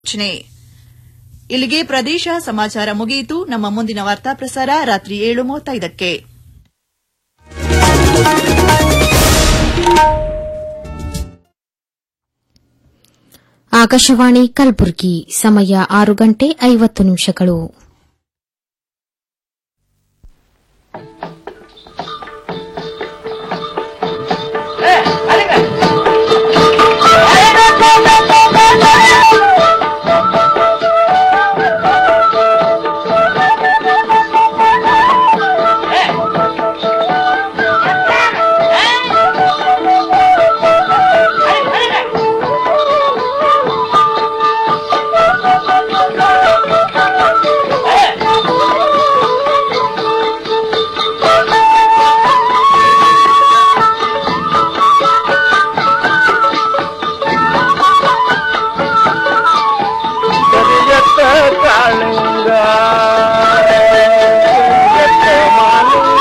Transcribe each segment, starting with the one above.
ಸೂಚನೆ ಇಲ್ಲಿಗೆ ಪ್ರದೇಶ ಸಮಾಚಾರ ಮುಗಿಯಿತು ನಮ್ಮ ಮುಂದಿನ ವಾರ್ತಾ ಪ್ರಸಾರ ರಾತ್ರಿ ಏಳು ಮೂವತ್ತೈದಕ್ಕೆ ಆಕಾಶವಾಣಿ ಕಲಬುರಗಿ ಸಮಯ ಆರು ಗಂಟೆ ಐವತ್ತು ನಿಮಿಷಗಳು ಕರಿಯತ್ತ ಕಾಳಿಂಗ ಕರಿಯತ್ತ ಮಾಲಿಂಗ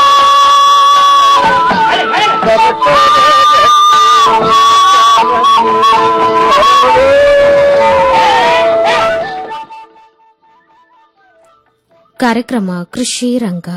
ಕಾರ್ಯಕ್ರಮ ಕೃಷಿ ರಂಗ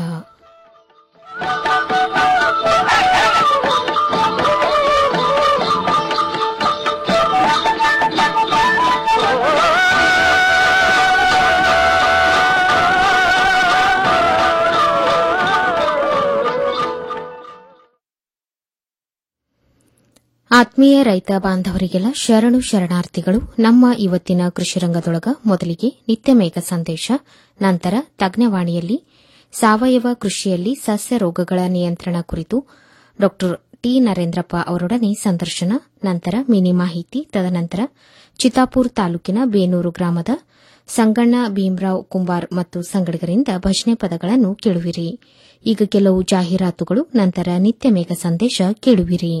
ಆತ್ಮೀಯ ರೈತ ಬಾಂಧವರಿಗೆಲ್ಲ ಶರಣು ಶರಣಾರ್ಥಿಗಳು ನಮ್ಮ ಇವತ್ತಿನ ಕೃಷಿ ರಂಗದೊಳಗ ಮೊದಲಿಗೆ ನಿತ್ಯ ಮೇಘ ಸಂದೇಶ ನಂತರ ತಜ್ಞವಾಣಿಯಲ್ಲಿ ಸಾವಯವ ಕೃಷಿಯಲ್ಲಿ ಸಸ್ಯ ರೋಗಗಳ ನಿಯಂತ್ರಣ ಕುರಿತು ಡಾ ಟಿ ನರೇಂದ್ರಪ್ಪ ಅವರೊಡನೆ ಸಂದರ್ಶನ ನಂತರ ಮಿನಿ ಮಾಹಿತಿ ತದನಂತರ ಚಿತಾಪುರ್ ತಾಲೂಕಿನ ಬೇನೂರು ಗ್ರಾಮದ ಸಂಗಣ್ಣ ಭೀಮರಾವ್ ಕುಂಬಾರ್ ಮತ್ತು ಸಂಗಡಿಗರಿಂದ ಭಜನೆ ಪದಗಳನ್ನು ಕೇಳುವಿರಿ ಈಗ ಕೆಲವು ಜಾಹೀರಾತುಗಳು ನಂತರ ನಿತ್ಯ ಮೇಘ ಸಂದೇಶ ಕೇಳುವಿರಿ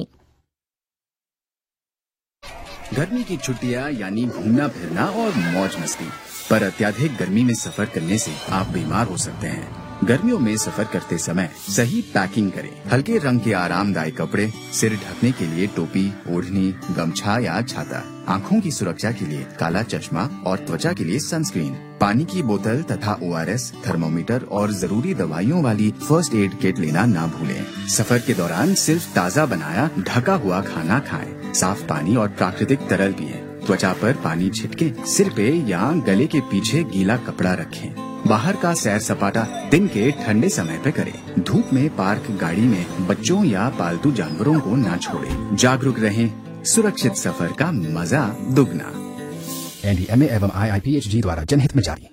गर्मी की छुट्टियां यानी घूमना फिरना और मौज मस्ती पर अत्याधिक गर्मी में सफर करने से आप बीमार हो सकते हैं गर्मियों में सफर करते समय सही पैकिंग करें हल्के रंग के आरामदायक कपड़े सिर ढकने के लिए टोपी ओढ़नी गमछा या छाता आंखों की सुरक्षा के लिए काला चश्मा और त्वचा के लिए सनस्क्रीन पानी की बोतल तथा ओआरएस थर्मोमीटर और जरूरी दवाइयों वाली फर्स्ट एड किट लेना ना भूलें सफर के दौरान सिर्फ ताज़ा बनाया ढका हुआ खाना खाएं साफ पानी और प्राकृतिक तरल पिएं त्वचा पर पानी छिटके सिर पे या गले के पीछे गीला कपड़ा रखें बाहर का सैर सपाटा दिन के ठंडे समय पे करें धूप में पार्क गाड़ी में बच्चों या पालतू जानवरों को ना छोड़ें जागरूक रहें सुरक्षित सफर का मजा दुगना एनडीएमए एवं आईआईपीएचडी द्वारा जनहित में जारी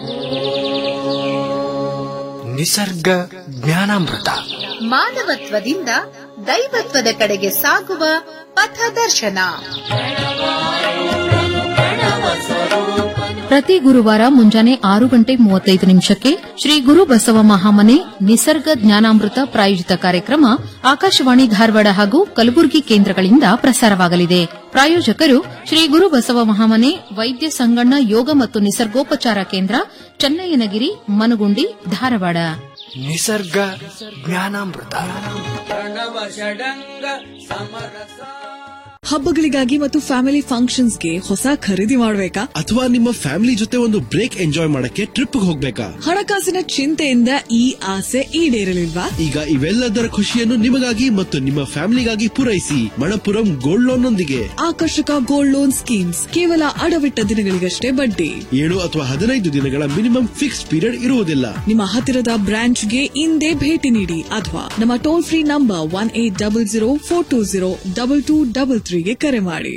ನಿಸರ್ಗ ಜ್ಞಾನಾಮೃತ ಮಾನವತ್ವದಿಂದ ದೈವತ್ವದ ಕಡೆಗೆ ಸಾಗುವ ಪಥದರ್ಶನ ಪ್ರತಿ ಗುರುವಾರ ಮುಂಜಾನೆ ಆರು ಗಂಟೆ ಮೂವತ್ತೈದು ನಿಮಿಷಕ್ಕೆ ಶ್ರೀ ಗುರು ಬಸವ ಮಹಾಮನೆ ನಿಸರ್ಗ ಜ್ಞಾನಾಮೃತ ಪ್ರಾಯೋಜಿತ ಕಾರ್ಯಕ್ರಮ ಆಕಾಶವಾಣಿ ಧಾರವಾಡ ಹಾಗೂ ಕಲಬುರಗಿ ಕೇಂದ್ರಗಳಿಂದ ಪ್ರಸಾರವಾಗಲಿದೆ ಪ್ರಾಯೋಜಕರು ಶ್ರೀ ಗುರು ಬಸವ ಮಹಾಮನೆ ವೈದ್ಯ ಸಂಗಣ್ಣ ಯೋಗ ಮತ್ತು ನಿಸರ್ಗೋಪಚಾರ ಕೇಂದ್ರ ಚನ್ನಯ್ಯನಗಿರಿ ಮನಗುಂಡಿ ಧಾರವಾಡ ನಿಸರ್ಗ ಜ್ಞಾನಾಮೃತ ಹಬ್ಬಗಳಿಗಾಗಿ ಮತ್ತು ಫ್ಯಾಮಿಲಿ ಫಂಕ್ಷನ್ಸ್ಗೆ ಹೊಸ ಖರೀದಿ ಮಾಡಬೇಕಾ ಅಥವಾ ನಿಮ್ಮ ಫ್ಯಾಮಿಲಿ ಜೊತೆ ಒಂದು ಬ್ರೇಕ್ ಎಂಜಾಯ್ ಮಾಡಕ್ಕೆ ಟ್ರಿಪ್ ಹೋಗ್ಬೇಕಾ ಹಣಕಾಸಿನ ಚಿಂತೆಯಿಂದ ಈ ಆಸೆ ಈಡೇರಲಿಲ್ವಾ ಈಗ ಇವೆಲ್ಲದರ ಖುಷಿಯನ್ನು ನಿಮಗಾಗಿ ಮತ್ತು ನಿಮ್ಮ ಫ್ಯಾಮಿಲಿಗಾಗಿ ಪೂರೈಸಿ ಮಣಪುರಂ ಗೋಲ್ಡ್ ಲೋನ್ ನೊಂದಿಗೆ ಆಕರ್ಷಕ ಗೋಲ್ಡ್ ಲೋನ್ ಸ್ಕೀಮ್ಸ್ ಕೇವಲ ಅಡವಿಟ್ಟ ದಿನಗಳಿಗಷ್ಟೇ ಬಡ್ಡಿ ಏಳು ಅಥವಾ ಹದಿನೈದು ದಿನಗಳ ಮಿನಿಮಮ್ ಫಿಕ್ಸ್ ಪೀರಿಯಡ್ ಇರುವುದಿಲ್ಲ ನಿಮ್ಮ ಹತ್ತಿರದ ಬ್ರಾಂಚ್ಗೆ ಇಂದೇ ಭೇಟಿ ನೀಡಿ ಅಥವಾ ನಮ್ಮ toll free number one eight double zero four two zero double two double ತ್ರೀಗೆ ಕರೆ ಮಾಡಿ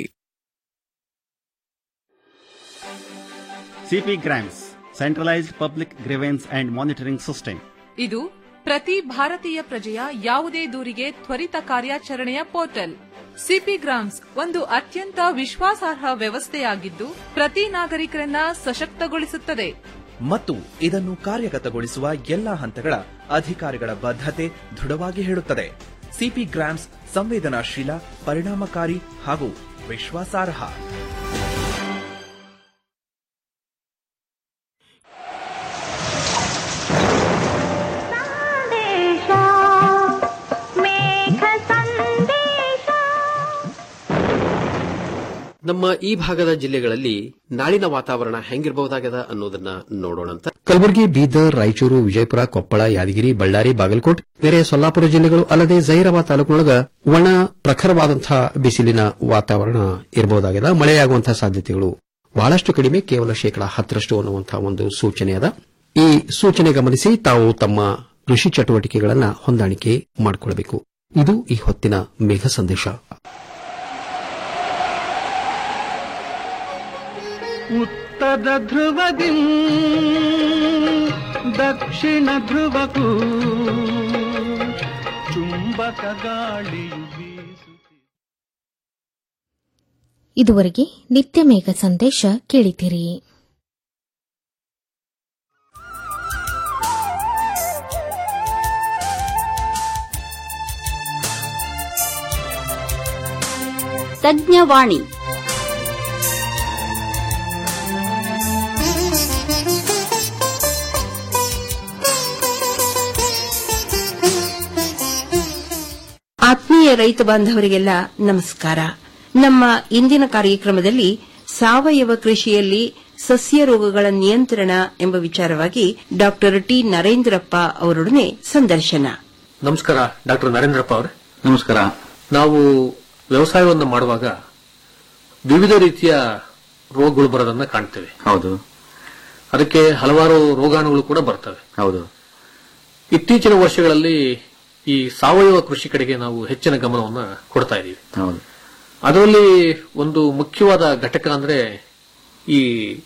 CPGRAMS centralised public grievance and monitoring system ಇದು ಪ್ರತಿ ಭಾರತೀಯ ಪ್ರಜೆಯ ಯಾವುದೇ ದೂರಿಗೆ ತ್ವರಿತ ಕಾರ್ಯಾಚರಣೆಯ ಪೋರ್ಟಲ್ ಸಿಪಿ ಗ್ರಾಮ್ಸ್ ಒಂದು ಅತ್ಯಂತ ವಿಶ್ವಾಸಾರ್ಹ ವ್ಯವಸ್ಥೆಯಾಗಿದ್ದು ಪ್ರತಿ ನಾಗರಿಕರನ್ನ ಸಶಕ್ತಗೊಳಿಸುತ್ತದೆ ಮತ್ತು ಇದನ್ನು ಕಾರ್ಯಗತಗೊಳಿಸುವ ಎಲ್ಲಾ ಹಂತಗಳ ಅಧಿಕಾರಿಗಳ ಬದ್ಧತೆ ದೃಢವಾಗಿ ಹೇಳುತ್ತದೆ ಸಿಪಿ ಗ್ರಾಮ್ಸ್ ಸಂವೇದನಾಶೀಲ ಪರಿಣಾಮಕಾರಿ ಹಾಗೂ ವಿಶ್ವಾಸಾರ್ಹ ನಮ್ಮ ಈ ಭಾಗದ ಜಿಲ್ಲೆಗಳಲ್ಲಿ ನಾಳಿನ ವಾತಾವರಣ ಹೆಂಗಿರಬಹುದಾಗದ ಅನ್ನೋದನ್ನ ನೋಡೋಣಂತ ಕಲಬುರಗಿ ಬೀದರ್ ರಾಯಚೂರು ವಿಜಯಪುರ ಕೊಪ್ಪಳ ಯಾದಗಿರಿ ಬಳ್ಳಾರಿ ಬಾಗಲಕೋಟ್ ಬೇರೆ ಸೊಲ್ಲಾಪುರ ಜಿಲ್ಲೆಗಳು ಅಲ್ಲದೆ ಜೈರಾಬಾದ್ ತಾಲೂಕಿನೊಳಗ ಒಣ ಪ್ರಖರವಾದಂತಹ ಬಿಸಿಲಿನ ವಾತಾವರಣ ಇರಬಹುದಾಗಿದೆ ಮಳೆಯಾಗುವಂತಹ ಸಾಧ್ಯತೆಗಳು ಬಹಳಷ್ಟು ಕಡಿಮೆ ಕೇವಲ ಶೇಕಡಾ ಹತ್ತರಷ್ಟು ಅನ್ನುವಂತಹ ಒಂದು ಸೂಚನೆ ಅದ ಈ ಸೂಚನೆ ಗಮನಿಸಿ ತಾವು ತಮ್ಮ ಕೃಷಿ ಚಟುವಟಿಕೆಗಳನ್ನ ಹೊಂದಾಣಿಕೆ ಮಾಡಿಕೊಳ್ಳಬೇಕು ಇದು ಈ ಹೊತ್ತಿನ ಮೇಘ ಸಂದೇಶ ಉತ್ತರ ಧ್ರುವದಿ ದಕ್ಷಿಣ ಧ್ರುವಕ್ಕೂ ಚುಂಬಕ ಗಾಳಿಯು ಬೀಸು ಇದುವರೆಗೆ ನಿತ್ಯ ಮೇಘ ಸಂದೇಶ ಕೇಳಿದಿರಿ ತಜ್ಞವಾಣಿ ಆತ್ಮೀಯ ರೈತ ಬಾಂಧವರಿಗೆಲ್ಲ ನಮಸ್ಕಾರ ನಮ್ಮ ಇಂದಿನ ಕಾರ್ಯಕ್ರಮದಲ್ಲಿ ಸಾವಯವ ಕೃಷಿಯಲ್ಲಿ ಸಸ್ಯ ರೋಗಗಳ ನಿಯಂತ್ರಣ ಎಂಬ ವಿಚಾರವಾಗಿ ಡಾಕ್ಟರ್ ಟಿ ನರೇಂದ್ರಪ್ಪ ಅವರೊಡನೆ ಸಂದರ್ಶನ ನಮಸ್ಕಾರ ಡಾಕ್ಟರ್ ನರೇಂದ್ರಪ್ಪ ಅವರೇ ನಮಸ್ಕಾರ ನಾವು ವ್ಯವಸಾಯವನ್ನು ಮಾಡುವಾಗ ವಿವಿಧ ರೀತಿಯ ರೋಗಗಳು ಬರೋದನ್ನ ಕಾಣ್ತೇವೆ ಹೌದು ಅದಕ್ಕೆ ಹಲವಾರು ರೋಗಾಣುಗಳು ಕೂಡ ಬರ್ತವೆ ಹೌದು ಇತ್ತೀಚಿನ ವರ್ಷಗಳಲ್ಲಿ ಈ ಸಾವಯವ ಕೃಷಿ ಕಡೆಗೆ ನಾವು ಹೆಚ್ಚಿನ ಗಮನವನ್ನ ಕೊಡ್ತಾ ಇದ್ದೀವಿ ಹೌದು ಅದರಲ್ಲಿ ಒಂದು ಮುಖ್ಯವಾದ ಘಟಕ ಅಂದ್ರೆ ಈ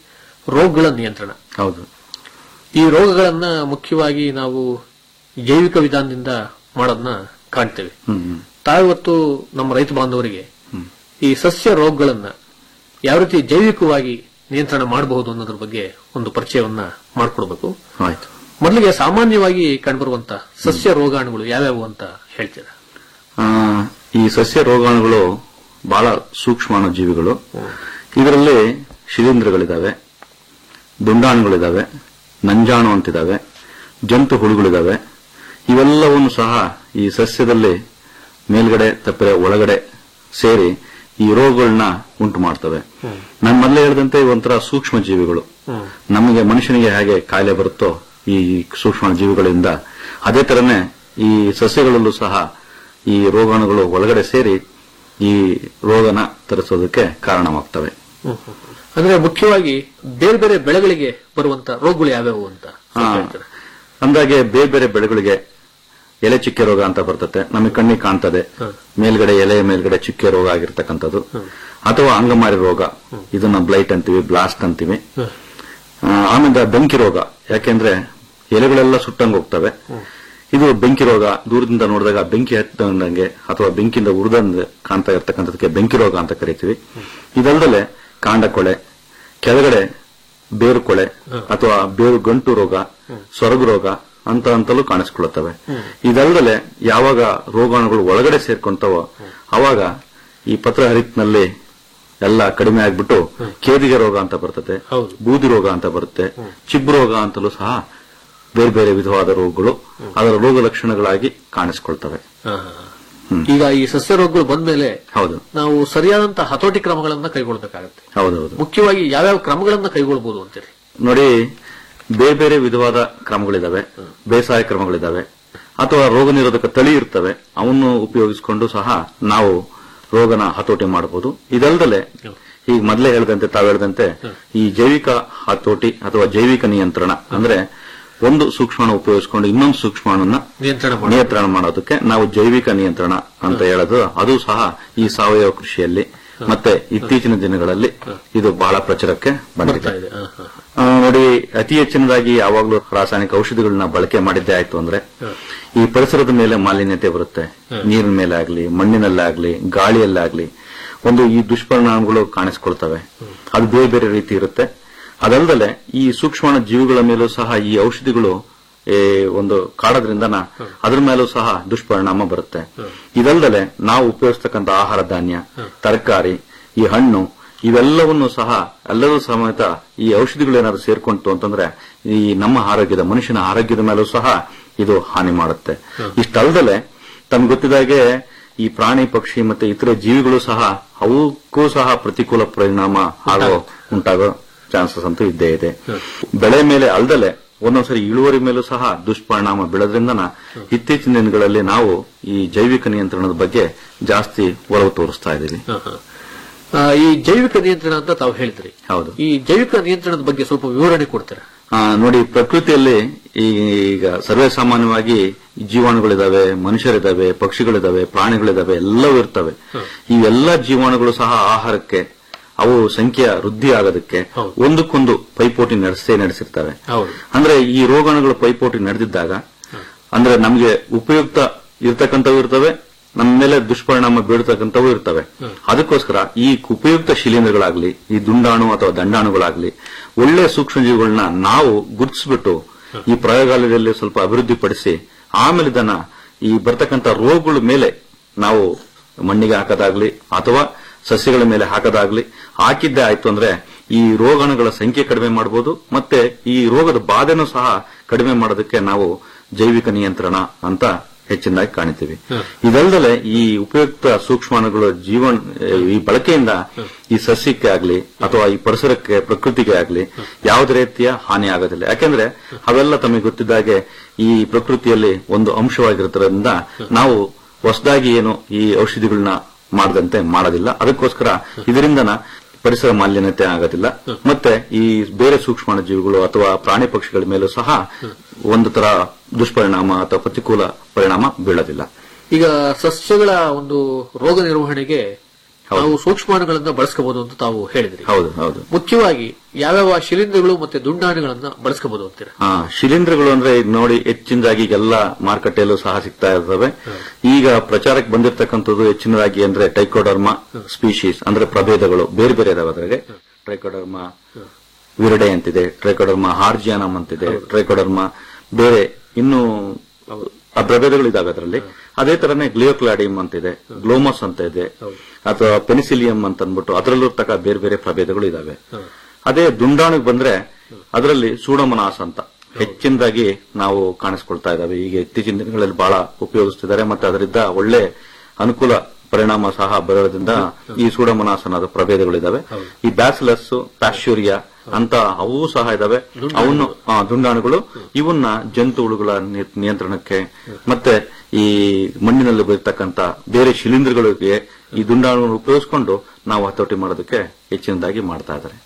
ರೋಗಗಳ ನಿಯಂತ್ರಣ ಹೌದು ಈ ರೋಗಗಳನ್ನ ಮುಖ್ಯವಾಗಿ ನಾವು ಜೈವಿಕ ವಿಧಾನದಿಂದ ಮಾಡೋದನ್ನ ಕಾಣ್ತೇವೆ ಹ್ಮ್ ಹ್ಮ್. ತಾವಿವತ್ತು ನಮ್ಮ ರೈತ ಬಾಂಧವರಿಗೆ ಈ ಸಸ್ಯ ರೋಗಗಳನ್ನ ಯಾವ ರೀತಿ ಜೈವಿಕವಾಗಿ ನಿಯಂತ್ರಣ ಮಾಡಬಹುದು ಅನ್ನೋದ್ರ ಬಗ್ಗೆ ಒಂದು ಪರಿಚಯವನ್ನ ಮಾಡಿಕೊಡ್ಬೇಕು ಆಯ್ತು ಮೊದಲಿಗೆ ಸಾಮಾನ್ಯವಾಗಿ ಕಂಡುಬರುವಂತ ಸಸ್ಯ ರೋಗಾಣುಗಳು ಯಾವ್ಯಾವು ಅಂತ ಹೇಳ್ತೀರಾ ಆ, ಈ ಸಸ್ಯ ರೋಗಾಣುಗಳು ಬಹಳ ಸೂಕ್ಷ್ಮಾಣು ಜೀವಿಗಳು ಇದರಲ್ಲಿ ಶಿಲೀಂಧ್ರಗಳಿದಾವೆ ದುಂಡಾಣುಗಳಿದಾವೆ ನಂಜಾಣು ಅಂತಿದಾವೆ ಜಂತು ಹುಳುಗಳಿದಾವೆ ಇವೆಲ್ಲವನ್ನು ಸಹ ಈ ಸಸ್ಯದಲ್ಲಿ ಮೇಲ್ಗಡೆ ತಪ್ಪರೆ ಒಳಗಡೆ ಸೇರಿ ಈ ರೋಗಗಳನ್ನ ಉಂಟು ಮಾಡ್ತವೆ ನಾನು ಮೊದಲೇ ಹೇಳಿದಂತೆ ಒಂಥರ ಸೂಕ್ಷ್ಮ ಜೀವಿಗಳು ನಮಗೆ ಮನುಷ್ಯನಿಗೆ ಹೇಗೆ ಕಾಯಿಲೆ ಬರುತ್ತೋ ಈ ಸೂಕ್ಷ್ಮ ಜೀವಿಗಳಿಂದ ಅದೇ ತರನೇ ಈ ಸಸ್ಯಗಳಲ್ಲೂ ಸಹ ಈ ರೋಗಾಣುಗಳು ಒಳಗಡೆ ಸೇರಿ ಈ ರೋಗನ ತರಿಸೋದಕ್ಕೆ ಕಾರಣವಾಗ್ತವೆ ಅಂದ್ರೆ ಮುಖ್ಯವಾಗಿ ಬೇರೆ ಬೇರೆ ಬೆಳೆಗಳಿಗೆ ಬರುವಂತ ರೋಗಗಳು ಯಾವ್ಯಾವು ಅಂತ ಆ, ಅಂದಾಗೆ ಬೇರೆ ಬೇರೆ ಬೆಳೆಗಳಿಗೆ ಎಲೆ ಚುಕ್ಕೆ ರೋಗ ಅಂತ ಬರ್ತದೆ ನಮಗೆ ಕಣ್ಣಿಗೆ ಕಾಣ್ತದೆ ಮೇಲ್ಗಡೆ ಎಲೆ ಮೇಲ್ಗಡೆ ಚುಕ್ಕೆ ರೋಗ ಆಗಿರ್ತಕ್ಕಂಥದ್ದು ಅಥವಾ ಅಂಗಮಾರಿ ರೋಗ ಇದನ್ನ ಬ್ಲೈಟ್ ಅಂತೀವಿ ಬ್ಲಾಸ್ಟ್ ಅಂತೀವಿ ಆ, ಆಮೇಲೆ ಬೆಂಕಿ ರೋಗ ಯಾಕೆಂದ್ರೆ ಎಲೆಗಳೆಲ್ಲ ಸುಟ್ಟಂಗ್ ಹೋಗ್ತವೆ ಇದು ಬೆಂಕಿ ರೋಗ ದೂರದಿಂದ ನೋಡಿದಾಗ ಬೆಂಕಿ ಹತ್ತಂಗೆ ಅಥವಾ ಬೆಂಕಿಯಿಂದ ಉರಿದಂಗೆ ಕಾಣ್ತಾ ಇರ್ತಕ್ಕಂಥದಕ್ಕೆ ಬೆಂಕಿ ರೋಗ ಅಂತ ಕರಿತೀವಿ ಇದಲ್ದಲೆ ಕಾಂಡ ಕೊಳೆ ಕೆಳಗಡೆ ಬೇರು ಕೊಳೆ ಅಥವಾ ಬೇರು ಗಂಟು ರೋಗ ಸೊರಗು ರೋಗ ಅಂತ ಅಂತಲೂ ಕಾಣಿಸ್ಕೊಳ್ಳುತ್ತವೆ ಇದಲ್ಲದೆ ಯಾವಾಗ ರೋಗಾಣುಗಳು ಒಳಗಡೆ ಸೇರ್ಕೊಂತವೋ ಅವಾಗ ಈ ಪತ್ರಹರಿತ್ನಲ್ಲಿ ಎಲ್ಲ ಕಡಿಮೆ ಆಗ್ಬಿಟ್ಟು ಕೇದಿಗೆ ರೋಗ ಅಂತ ಬರ್ತದೆ ಬೂದಿ ರೋಗ ಅಂತ ಬರುತ್ತೆ ಚಿಬ್ಬು ರೋಗ ಅಂತಲೂ ಸಹ ಬೇರೆ ಬೇರೆ ವಿಧವಾದ ರೋಗಗಳು ಅದರ ರೋಗ ಲಕ್ಷಣಗಳಾಗಿ ಕಾಣಿಸ್ಕೊಳ್ತವೆ ಈಗ ಈ ಸಸ್ಯ ರೋಗಗಳು ಬಂದ್ಮೇಲೆ ಹೌದು ನಾವು ಸರಿಯಾದಂತಹ ಹತೋಟಿ ಕ್ರಮಗಳನ್ನ ಕೈಗೊಳ್ಳಬೇಕಾಗುತ್ತೆ ಹೌದೌದು ಮುಖ್ಯವಾಗಿ ಯಾವ್ಯಾವ ಕ್ರಮಗಳನ್ನ ಕೈಗೊಳ್ಳಬಹುದು ಅಂತೀರಿ ನೋಡಿ ಬೇರೆ ಬೇರೆ ವಿಧವಾದ ಕ್ರಮಗಳಿದಾವೆ ಬೇಸಾಯ ಕ್ರಮಗಳಿದಾವೆ ಅಥವಾ ರೋಗ ನಿರೋಧಕ ತಳಿ ಇರ್ತವೆ ಅವನ್ನು ಉಪಯೋಗಿಸಿಕೊಂಡು ಸಹ ನಾವು ರೋಗನ ಹತೋಟಿ ಮಾಡಬಹುದು ಇದಲ್ದಲೆ ಈಗ ಮೊದಲೇ ಹೇಳಿದಂತೆ ತಾವು ಹೇಳಿದಂತೆ ಈ ಜೈವಿಕ ಹತೋಟಿ ಅಥವಾ ಜೈವಿಕ ನಿಯಂತ್ರಣ ಅಂದ್ರೆ ಒಂದು ಸೂಕ್ಷ್ಮಾಣು ಉಪಯೋಗಿಸಿಕೊಂಡು ಇನ್ನೊಂದು ಸೂಕ್ಷ್ಮಾಣುನ ನಿಯಂತ್ರಣ ನಿಯಂತ್ರಣ ಮಾಡೋದಕ್ಕೆ ನಾವು ಜೈವಿಕ ನಿಯಂತ್ರಣ ಅಂತ ಹೇಳೋದು ಅದು ಸಹ ಈ ಸಾವಯವ ಕೃಷಿಯಲ್ಲಿ ಮತ್ತೆ ಇತ್ತೀಚಿನ ದಿನಗಳಲ್ಲಿ ಇದು ಬಹಳ ಪ್ರಚಾರಕ್ಕೆ ಬಂದಿದೆ ಆ, ನೋಡಿ ಅತಿ ಹೆಚ್ಚಿನದಾಗಿ ಯಾವಾಗಲೂ ರಾಸಾಯನಿಕ ಔಷಧಿಗಳನ್ನ ಬಳಕೆ ಮಾಡಿದ್ದೇ ಆಯ್ತು ಅಂದ್ರೆ ಈ ಪರಿಸರದ ಮೇಲೆ ಮಾಲಿನ್ಯತೆ ಬರುತ್ತೆ ನೀರಿನ ಮೇಲೆ ಆಗ್ಲಿ ಮಣ್ಣಿನಲ್ಲಾಗ್ಲಿ ಗಾಳಿಯಲ್ಲಾಗ್ಲಿ ಒಂದು ಈ ದುಷ್ಪರಿಣಾಮಗಳು ಕಾಣಿಸ್ಕೊಳ್ತವೆ ಅದು ಬೇರೆ ಬೇರೆ ರೀತಿ ಇರುತ್ತೆ ಅದಲ್ಲದೆ ಈ ಸೂಕ್ಷ್ಮಾಣು ಜೀವಿಗಳ ಮೇಲೂ ಸಹ ಈ ಔಷಧಿಗಳು ಏ, ಒಂದು ಕಾಡೋದ್ರಿಂದ ಅದ್ರ ಮೇಲೂ ಸಹ ದುಷ್ಪರಿಣಾಮ ಬರುತ್ತೆ ಇದಲ್ಲದೆ ನಾವು ಉಪಯೋಗಿಸ್ತಕ್ಕಂಥ ಆಹಾರ ಧಾನ್ಯ ತರಕಾರಿ ಈ ಹಣ್ಣು ಇವೆಲ್ಲವನ್ನು ಸಹ ಎಲ್ಲರೂ ಸಮೇತ ಈ ಔಷಧಿಗಳು ಏನಾದ್ರು ಸೇರ್ಕೊಂತು ಅಂತಂದ್ರೆ ಈ ನಮ್ಮ ಆರೋಗ್ಯದ ಮನುಷ್ಯನ ಆರೋಗ್ಯದ ಮೇಲೂ ಸಹ ಇದು ಹಾನಿ ಮಾಡುತ್ತೆ ಇಷ್ಟಲ್ದಲೆ ತಮ್ಗೆ ಗೊತ್ತಿದಾಗೆ ಈ ಪ್ರಾಣಿ ಪಕ್ಷಿ ಮತ್ತೆ ಇತರೆ ಜೀವಿಗಳು ಸಹ ಅವಕ್ಕೂ ಸಹ ಪ್ರತಿಕೂಲ ಪರಿಣಾಮ ಆಗೋ ಉಂಟಾಗೋ ಚಾನ್ಸಸ್ ಅಂತೂ ಇದ್ದೇ ಇದೆ ಬೆಳೆ ಮೇಲೆ ಅಲ್ದಲೆ ಒಂದೊಂದ್ಸರಿ ಇಳುವರಿ ಮೇಲೂ ಸಹ ದುಷ್ಪರಿಣಾಮ ಬೀಳೋದ್ರಿಂದನ ಇತ್ತೀಚಿನ ದಿನಗಳಲ್ಲಿ ನಾವು ಈ ಜೈವಿಕ ನಿಯಂತ್ರಣದ ಬಗ್ಗೆ ಜಾಸ್ತಿ ಒಲವು ತೋರಿಸ್ತಾ ಇದ್ದೀವಿ ಆ, ಈ ಜೈವಿಕ ನಿಯಂತ್ರಣ ಅಂತ ತಾವು ಹೇಳಿದ್ರಿ ಹೌದು ಈ ಜೈವಿಕ ನಿಯಂತ್ರಣದ ಬಗ್ಗೆ ಸ್ವಲ್ಪ ವಿವರಣೆ ಕೊಡ್ತೀರಾ ಆ, ನೋಡಿ ಪ್ರಕೃತಿಯಲ್ಲಿ ಈಗ ಸರ್ವೇ ಸಾಮಾನ್ಯವಾಗಿ ಜೀವಾಣುಗಳಿದಾವೆ ಮನುಷ್ಯರಿದ್ದಾವೆ ಪಕ್ಷಿಗಳಿದಾವೆ ಪ್ರಾಣಿಗಳಿದಾವೆ ಎಲ್ಲವೂ ಇರ್ತವೆ ಇವೆಲ್ಲ ಜೀವಾಣುಗಳು ಸಹ ಆಹಾರಕ್ಕೆ ಅವು ಸಂಖ್ಯೆ ವೃದ್ಧಿ ಆಗೋದಕ್ಕೆ ಒಂದಕ್ಕೊಂದು ಪೈಪೋಟಿ ನಡೆಸೇ ನಡೆಸಿರ್ತವೆ ಹೌದು ಅಂದ್ರೆ ಈ ರೋಗಾಣುಗಳು ಪೈಪೋಟಿ ನಡೆದಿದ್ದಾಗ ಅಂದ್ರೆ ನಮಗೆ ಉಪಯುಕ್ತ ಇರ್ತಕ್ಕಂಥವು ಇರ್ತವೆ ನಮ್ಮ ಮೇಲೆ ದುಷ್ಪರಿಣಾಮ ಬೀಳ್ತಕ್ಕಂಥವು ಇರ್ತವೆ ಅದಕ್ಕೋಸ್ಕರ ಈ ಉಪಯುಕ್ತ ಶಿಲೀಂಧ್ರಗಳಾಗ್ಲಿ ಈ ದುಂಡಾಣು ಅಥವಾ ದಂಡಾಣುಗಳಾಗ್ಲಿ ಒಳ್ಳೆ ಸೂಕ್ಷ್ಮಜೀವಿಗಳನ್ನ ನಾವು ಗುರುತಿಸ್ಬಿಟ್ಟು ಈ ಪ್ರಯೋಗಾಲಯದಲ್ಲಿ ಸ್ವಲ್ಪ ಅಭಿವೃದ್ಧಿಪಡಿಸಿ ಆಮೇಲೆ ಇದನ್ನ ಈ ಬರ್ತಕ್ಕಂಥ ರೋಗಗಳ ಮೇಲೆ ನಾವು ಮಣ್ಣಿಗೆ ಹಾಕೋದಾಗ್ಲಿ ಅಥವಾ ಸಸ್ಯಗಳ ಮೇಲೆ ಹಾಕೋದಾಗ್ಲಿ ಹಾಕಿದ್ದೇ ಆಯ್ತು ಅಂದ್ರೆ ಈ ರೋಗಾಣುಗಳ ಸಂಖ್ಯೆ ಕಡಿಮೆ ಮಾಡಬಹುದು ಮತ್ತೆ ಈ ರೋಗದ ಬಾಧೆನೂ ಸಹ ಕಡಿಮೆ ಮಾಡೋದಕ್ಕೆ ನಾವು ಜೈವಿಕ ನಿಯಂತ್ರಣ ಅಂತ ಹೆಚ್ಚಿನದಾಗಿ ಕಾಣ್ತೀವಿ ಇದಲ್ಲದೆ ಈ ಉಪಯುಕ್ತ ಸೂಕ್ಷ್ಮಾಣುಗಳ ಜೀವನ್ ಈ ಬಳಕೆಯಿಂದ ಈ ಸಸ್ಯಕ್ಕೆ ಆಗ್ಲಿ ಅಥವಾ ಈ ಪರಿಸರಕ್ಕೆ ಪ್ರಕೃತಿಗೆ ಆಗ್ಲಿ ಯಾವುದೇ ರೀತಿಯ ಹಾನಿ ಆಗೋದಿಲ್ಲ ಯಾಕೆಂದ್ರೆ ಅವೆಲ್ಲ ತಮಗೆ ಗೊತ್ತಿದ್ದಾಗೆ ಈ ಪ್ರಕೃತಿಯಲ್ಲಿ ಒಂದು ಅಂಶವಾಗಿರೋದ್ರಿಂದ ನಾವು ಹೊಸದಾಗಿ ಏನು ಈ ಔಷಧಿಗಳನ್ನ ಮಾಡದಂತೆ ಮಾಡೋದಿಲ್ಲ ಅದಕ್ಕೋಸ್ಕರ ಇದರಿಂದನ ಪರಿಸರ ಮಾಲಿನ್ಯತೆ ಆಗೋದಿಲ್ಲ ಮತ್ತೆ ಈ ಬೇರೆ ಸೂಕ್ಷ್ಮಾಣು ಜೀವಿಗಳು ಅಥವಾ ಪ್ರಾಣಿ ಪಕ್ಷಿಗಳ ಮೇಲೂ ಸಹ ಒಂದು ತರ ದುಷ್ಪರಿಣಾಮ ಅಥವಾ ಪ್ರತಿಕೂಲ ಪರಿಣಾಮ ಬೀಳೋದಿಲ್ಲ ಈಗ ಸಸ್ಯಗಳ ಒಂದು ರೋಗ ನಿರ್ವಹಣೆಗೆ ನಾವು ಸೂಕ್ಷ್ಮಾಣುಗಳನ್ನ ಬಳಸ್ಕೋಬಹುದು ಅಂತ ತಾವು ಹೇಳಿದ್ರಿ ಹೌದು ಹೌದು ಮುಖ್ಯವಾಗಿ ಯಾವ್ಯಾವ ಶಿಲೀಂಧ್ರಗಳು ಮತ್ತೆ ದುಂಡಾಣುಗಳನ್ನ ಬಳಸ್ಕೋಬಹುದು ಅಂತೀರಾ ಆ ಶಿಲೀಂಧ್ರಗಳು ಅಂದ್ರೆ ಈಗ ನೋಡಿ ಹೆಚ್ಚಿನದಾಗಿ ಎಲ್ಲ ಮಾರುಕಟ್ಟೆಯಲ್ಲೂ ಸಹ ಸಿಗ್ತಾ ಇರ್ತವೆ ಈಗ ಪ್ರಚಾರಕ್ಕೆ ಬಂದಿರತಕ್ಕಂಥದ್ದು ಹೆಚ್ಚಿನದಾಗಿ ಅಂದ್ರೆ ಟೈಕೋಡರ್ಮಾ ಸ್ಪೀಶೀಸ್ ಅಂದ್ರೆ ಪ್ರಭೇದಗಳು ಬೇರೆ ಬೇರೆ ಇದಾವೆ ಅದ್ರಾಗೆ ಟ್ರೈಕೋಡರ್ಮಾ ವಿರಡೆ ಅಂತಿದೆ ಟ್ರೈಕೋಡರ್ಮಾ ಹಾರ್ಜಿಯಾನಮ್ ಅಂತಿದೆ ಟ್ರೈಕೋಡರ್ಮಾ ಬೇರೆ ಇನ್ನು ಆ ಪ್ರಭೇದಗಳು ಇದಾವೆ ಅದರಲ್ಲಿ ಅದೇ ತರನೇ ಗ್ಲಿಯೋಕ್ಲಾಡಿಯಂ ಅಂತಿದೆ ಗ್ಲೋಮಸ್ ಅಂತ ಇದೆ ಅಥವಾ ಪೆನಿಸಿಲಿಯಂ ಅಂತ ಅಂದ್ಬಿಟ್ಟು ಅದರಲ್ಲೂ ಇರ್ತಕ್ಕ ಬೇರೆ ಬೇರೆ ಪ್ರಭೇದಗಳು ಇದಾವೆ ಅದೇ ದುಂಡಾಣಿಗೆ ಬಂದ್ರೆ ಅದರಲ್ಲಿ ಸೂಡೋಮನಾಸ್ ಅಂತ ಹೆಚ್ಚಿನದಾಗಿ ನಾವು ಕಾಣಿಸ್ಕೊಳ್ತಾ ಇದ್ದಾವೆ ಈಗ ಇತ್ತೀಚಿನ ದಿನಗಳಲ್ಲಿ ಬಹಳ ಉಪಯೋಗಿಸ್ತಿದ್ದಾರೆ ಮತ್ತೆ ಅದರಿಂದ ಒಳ್ಳೆ ಅನುಕೂಲ ಪರಿಣಾಮ ಸಹ ಬರೋದ್ರಿಂದ ಈ ಸೂಡೋಮನಾಸ್ ಅನ್ನೋದು ಪ್ರಭೇದಗಳಿದಾವೆ ಈ ಬ್ಯಾಸಿಲಸ್ ಪ್ಯಾಶ್ಯೂರಿಯಾ ಅಂತ ಅವು ಸಹ ಇದಾವೆ ಅವನ್ನು ಆ, ದುಂಡಾಣುಗಳು ಇವನ್ನ ಜಂತು ಹುಳುಗಳ ನಿ- ನಿಯಂತ್ರಣಕ್ಕೆ ಮತ್ತೆ ಈ ಮಣ್ಣಿನಲ್ಲಿ ಬರ್ತಕ್ಕಂತ ಬೇರೆ ಶಿಲೀಂಧ್ರಗಳಿಗೆ ಈ ದುಂಡಾಣುಗಳನ್ನು ಉಪಯೋಗಿಸಿಕೊಂಡು ನಾವು ಹತೋಟಿ ಮಾಡೋದಕ್ಕೆ ಹೆಚ್ಚಿನದಾಗಿ ಮಾಡ್ತಾ ಇದ್ದಾರೆ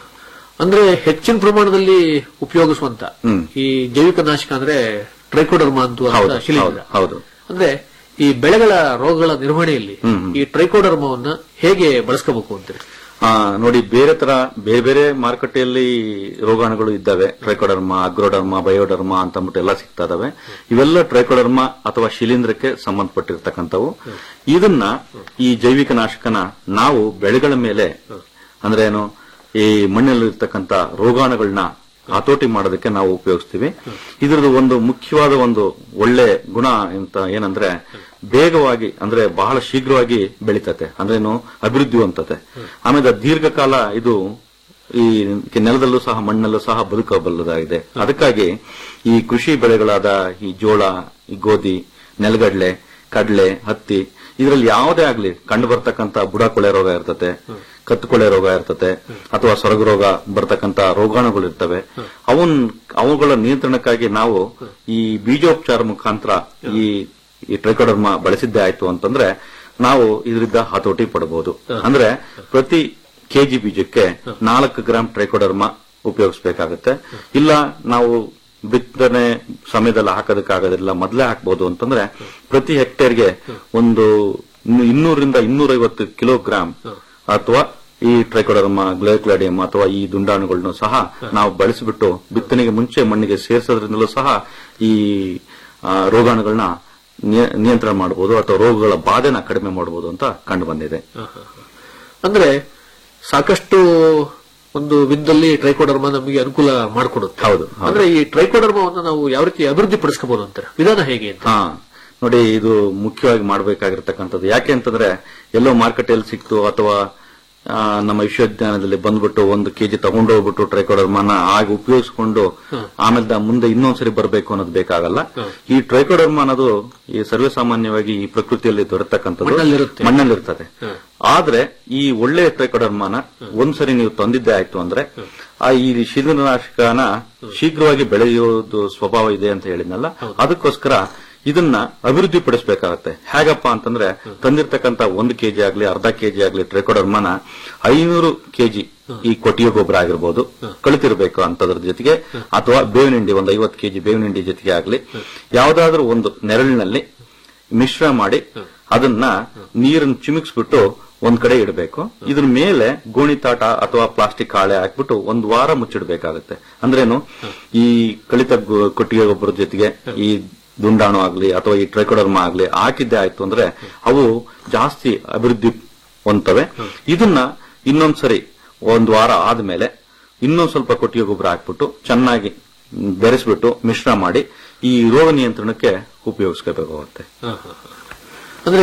ಅಂದ್ರೆ ಹೆಚ್ಚಿನ ಪ್ರಮಾಣದಲ್ಲಿ ಉಪಯೋಗಿಸುವಂತ ಹ್ಮ್. ಈ ಜೈವಿಕ ನಾಶಕ ಅಂದ್ರೆ ಟ್ರೈಕೋಡರ್ಮಾ ಅಂತ ಹೌದು ಶಿಲೀಂಧ್ರ ಹೌದು ಅಂದ್ರೆ ಈ ಬೆಳೆಗಳ ರೋಗಗಳ ನಿರ್ವಹಣೆಯಲ್ಲಿ ಈ ಟ್ರೈಕೋಡರ್ಮವನ್ನ ಹೇಗೆ ಬಳಸ್ಕೋಬೇಕು ಅಂತೀರಿ ಆ, ನೋಡಿ ಬೇರೆ ತರ ಬೇರೆ ಬೇರೆ ಮಾರುಕಟ್ಟೆಯಲ್ಲಿ ರೋಗಾಣುಗಳು ಇದ್ದಾವೆ ಟ್ರೈಕೋಡರ್ಮಾ ಅಗ್ರೋಡರ್ಮಾ ಬಯೋಡರ್ಮಾ ಅಂತ ಅಂದ್ಬಿಟ್ಟು ಎಲ್ಲ ಸಿಗ್ತಾ ಇದಾವೆ ಇವೆಲ್ಲ ಟ್ರೈಕೋಡರ್ಮಾ ಅಥವಾ ಶಿಲೀಂಧ್ರಕ್ಕೆ ಸಂಬಂಧಪಟ್ಟಿರ್ತಕ್ಕಂಥವು ಇದನ್ನ ಈ ಜೈವಿಕ ನಾಶಕನ ನಾವು ಬೆಳೆಗಳ ಮೇಲೆ ಅಂದ್ರೆ ಏನು ಈ ಮಣ್ಣಲ್ಲಿ ಇರ್ತಕ್ಕಂಥ ರೋಗಾಣುಗಳನ್ನ ಹತೋಟಿ ಮಾಡೋದಕ್ಕೆ ನಾವು ಉಪಯೋಗಿಸ್ತೀವಿ ಇದ್ರದ್ದು ಒಂದು ಮುಖ್ಯವಾದ ಒಂದು ಒಳ್ಳೆ ಗುಣ ಅಂತ ಏನಂದ್ರೆ ಬೇಗವಾಗಿ ಅಂದ್ರೆ ಬಹಳ ಶೀಘ್ರವಾಗಿ ಬೆಳಿತತೆ ಅಂದ್ರೇನು ಅಭಿವೃದ್ಧಿವಂತತೆ ಆಮೇಲೆ ದೀರ್ಘಕಾಲ ಇದು ಈ ನೆಲದಲ್ಲೂ ಸಹ ಮಣ್ಣಲ್ಲೂ ಸಹ ಬದುಕಬಲ್ಲದಾಗಿದೆ ಅದಕ್ಕಾಗಿ ಈ ಕೃಷಿ ಬೆಳೆಗಳಾದ ಈ ಜೋಳ ಈ ಗೋಧಿ ನೆಲಗಡಲೆ ಕಡಲೆ ಹತ್ತಿ ಇದರಲ್ಲಿ ಯಾವುದೇ ಆಗ್ಲಿ ಕಂಡು ಬರ್ತಕ್ಕಂತ ಬುಡಕೊಳೆ ರೋಗ ಇರ್ತತೆ ಕತ್ತುಕೊಳೆ ರೋಗ ಇರ್ತತೆ ಅಥವಾ ಸೊರಗು ರೋಗ ಬರ್ತಕ್ಕಂತ ರೋಗಾಣುಗಳು ಇರ್ತವೆ ಅವನ್ ಅವುಗಳ ನಿಯಂತ್ರಣಕ್ಕಾಗಿ ನಾವು ಈ ಬೀಜೋಪಚಾರ ಮುಖಾಂತರ ಈ ಈ ಟ್ರೈಕೋಡರ್ಮಾ ಬಳಸಿದ್ದೇ ಆಯ್ತು ಅಂತಂದ್ರೆ ನಾವು ಇದರಿಂದ ಹತೋಟಿ ಪಡಬಹುದು ಅಂದ್ರೆ ಪ್ರತಿ ಕೆಜಿ ಬೀಜಕ್ಕೆ ನಾಲ್ಕು ಗ್ರಾಂ ಟ್ರೈಕೋಡರ್ಮಾ ಉಪಯೋಗಿಸಬೇಕಾಗುತ್ತೆ ಇಲ್ಲ ನಾವು ಬಿತ್ತನೆ ಸಮಯದಲ್ಲಿ ಹಾಕೋದಕ್ಕಾಗೋದಿಲ್ಲ ಮೊದಲೇ ಹಾಕ್ಬಹುದು ಅಂತಂದ್ರೆ ಪ್ರತಿ ಹೆಕ್ಟೇರ್ಗೆ ಒಂದು ಇನ್ನೂರಿಂದ ಇನ್ನೂರೈವತ್ತು ಕಿಲೋಗ್ರಾಂ ಅಥವಾ ಈ ಟ್ರೈಕೋಡರ್ಮಾ ಗ್ಲೈಕ್ಲಾಡಿಯಂ ಅಥವಾ ಈ ದುಂಡಾಣುಗಳನ್ನು ಸಹ ನಾವು ಬಳಸಿಬಿಟ್ಟು ಬಿತ್ತನೆಗೆ ಮುಂಚೆ ಮಣ್ಣಿಗೆ ಸೇರಿಸೋದ್ರಿಂದಲೂ ಸಹ ಈ ಆ, ರೋಗಾಣುಗಳನ್ನ ನಿಯ- ನಿಯಂತ್ರಣ ಮಾಡಬಹುದು ಅಥವಾ ರೋಗಗಳ ಬಾಧೆನ ಕಡಿಮೆ ಮಾಡಬಹುದು ಅಂತ ಕಂಡು ಬಂದಿದೆ ಅಂದ್ರೆ ಸಾಕಷ್ಟು ಒಂದು ವಿಧದಲ್ಲಿ ಟ್ರೈಕೋಡರ್ಮಾ ನಮಗೆ ಅನುಕೂಲ ಮಾಡಿಕೊಡುತ್ತೆ ಹೌದು ಅಂದ್ರೆ ಈ ಟ್ರೈಕೋಡರ್ಮಾವನ್ನು ನಾವು ಯಾವ ರೀತಿ ಅಭಿವೃದ್ಧಿ ಪಡಿಸ್ಕೋಬಹುದು ಅಂತಾರೆ ವಿಧಾನ ಹೇಗೆ ಅಂತ ಹಾ ನೋಡಿ ಇದು ಮುಖ್ಯವಾಗಿ ಮಾಡಬೇಕಾಗಿರ್ತಕ್ಕಂಥದ್ದು ಯಾಕೆ ಅಂತಂದ್ರೆ ಎಲ್ಲೋ ಮಾರುಕಟ್ಟೆಯಲ್ಲಿ ಸಿಕ್ತು ಅಥವಾ ಆ, ನಮ್ಮ ವಿಶ್ವವಿದ್ಯಾಲಯದಲ್ಲಿ ಬಂದ್ಬಿಟ್ಟು ಒಂದು ಕೆಜಿ ತಗೊಂಡು ಹೋಗ್ಬಿಟ್ಟು ಟ್ರೈಕೋಡರ್ಮಾನ ಆಗ ಉಪಯೋಗಿಸ್ಕೊಂಡು ಆಮೇಲೆ ದ- ಮುಂದೆ ಇನ್ನೊಂದ್ಸರಿ ಬರಬೇಕು ಅನ್ನೋದು ಬೇಕಾಗಲ್ಲ ಈ ಟ್ರೈಕೋಡರ್ಮಾ ಅನ್ನೋದು ಈ ಸರ್ವೇ ಸಾಮಾನ್ಯವಾಗಿ ಈ ಪ್ರಕೃತಿಯಲ್ಲಿ ದೊರೆತಕ್ಕಂಥದ್ದು ಮಣ್ಣಲ್ಲಿರುತ್ತೆ. ಮಣ್ಣಲ್ಲಿರ್ತದೆ ಆದ್ರೆ ಈ ಒಳ್ಳೆ ಟ್ರೈಕೋಡರ್ಮಾನ ಒಂದ್ಸರಿ ನೀವು ತಂದಿದ್ದೆ ಆಯ್ತು ಅಂದ್ರೆ ಆ ಈ ಶಿಲೀಂಧ್ರನಾಶಕನ ಶೀಘ್ರವಾಗಿ ಬೆಳೆಯೋದು ಸ್ವಭಾವ ಇದೆ ಅಂತ ಹೇಳಿದ್ನಲ್ಲ ಅದಕ್ಕೋಸ್ಕರ ಇದನ್ನ ಅಭಿವೃದ್ಧಿ ಪಡಿಸಬೇಕಾಗತ್ತೆ ಹೇಗಪ್ಪ ಅಂತಂದ್ರೆ ತಂದಿರ್ತಕ್ಕಂತ ಒಂದು ಕೆಜಿ ಆಗ್ಲಿ ಅರ್ಧ ಕೆಜಿ ಆಗ್ಲಿ ಟ್ರೈಕೋಡರ್ಮಾನ ಐನೂರು ಕೆಜಿ ಈ ಕೊಟ್ಟಿಗೆ ಗೊಬ್ಬರ ಆಗಿರ್ಬೋದು ಕಳಿತಿರ್ಬೇಕು ಅಂತದ್ರ ಜೊತೆಗೆ ಅಥವಾ ಬೇವಿನ ಹಿಂಡಿ ಒಂದು ಐವತ್ತು ಕೆಜಿ ಬೇವಿನ ಹಿಂಡಿ ಜೊತೆಗೆ ಆಗ್ಲಿ ಯಾವ್ದಾದ್ರೂ ಒಂದು ನೆರಳಿನಲ್ಲಿ ಮಿಶ್ರ ಮಾಡಿ ಅದನ್ನ ನೀರನ್ನು ಚಿಮಿಕ್ಸ್ಬಿಟ್ಟು ಒಂದ್ ಕಡೆ ಇಡಬೇಕು ಇದ್ರ ಮೇಲೆ ಗೋಣಿತಾಟ ಅಥವಾ ಪ್ಲಾಸ್ಟಿಕ್ ಹಾಳೆ ಹಾಕ್ಬಿಟ್ಟು ಒಂದ್ ವಾರ ಮುಚ್ಚಿಡ್ಬೇಕಾಗತ್ತೆ ಅಂದ್ರೇನು ಈ ಕಳಿತ ಗೊ- ಕೊಟ್ಟಿಗೆ ಗೊಬ್ಬರದ ಜೊತೆಗೆ ಈ ದುಂಡಾಣು ಆಗ್ಲಿ ಅಥವಾ ಈ ಟ್ರೈಕೋಡರ್ಮಾ ಆಗ್ಲಿ ಹಾಕಿದ್ದೆ ಆಯ್ತು ಅಂದ್ರೆ ಅವು ಜಾಸ್ತಿ ಅಭಿವೃದ್ಧಿ ಹೊಂದ್ತವೆ ಇದನ್ನ ಇನ್ನೊಂದ್ಸರಿ ಒಂದ್ ವಾರ ಆದ್ಮೇಲೆ ಇನ್ನೊಂದ್ ಸ್ವಲ್ಪ ಕೊಟ್ಟಿಗೆ ಗೊಬ್ಬರ ಹಾಕ್ಬಿಟ್ಟು ಚೆನ್ನಾಗಿ ಬೆರೆಸ್ಬಿಟ್ಟು ಮಿಶ್ರ ಮಾಡಿ ಈ ರೋಗ ನಿಯಂತ್ರಣಕ್ಕೆ ಉಪಯೋಗಿಸ್ಕೋಬೇಕಾಗುತ್ತೆ ಅಂದ್ರೆ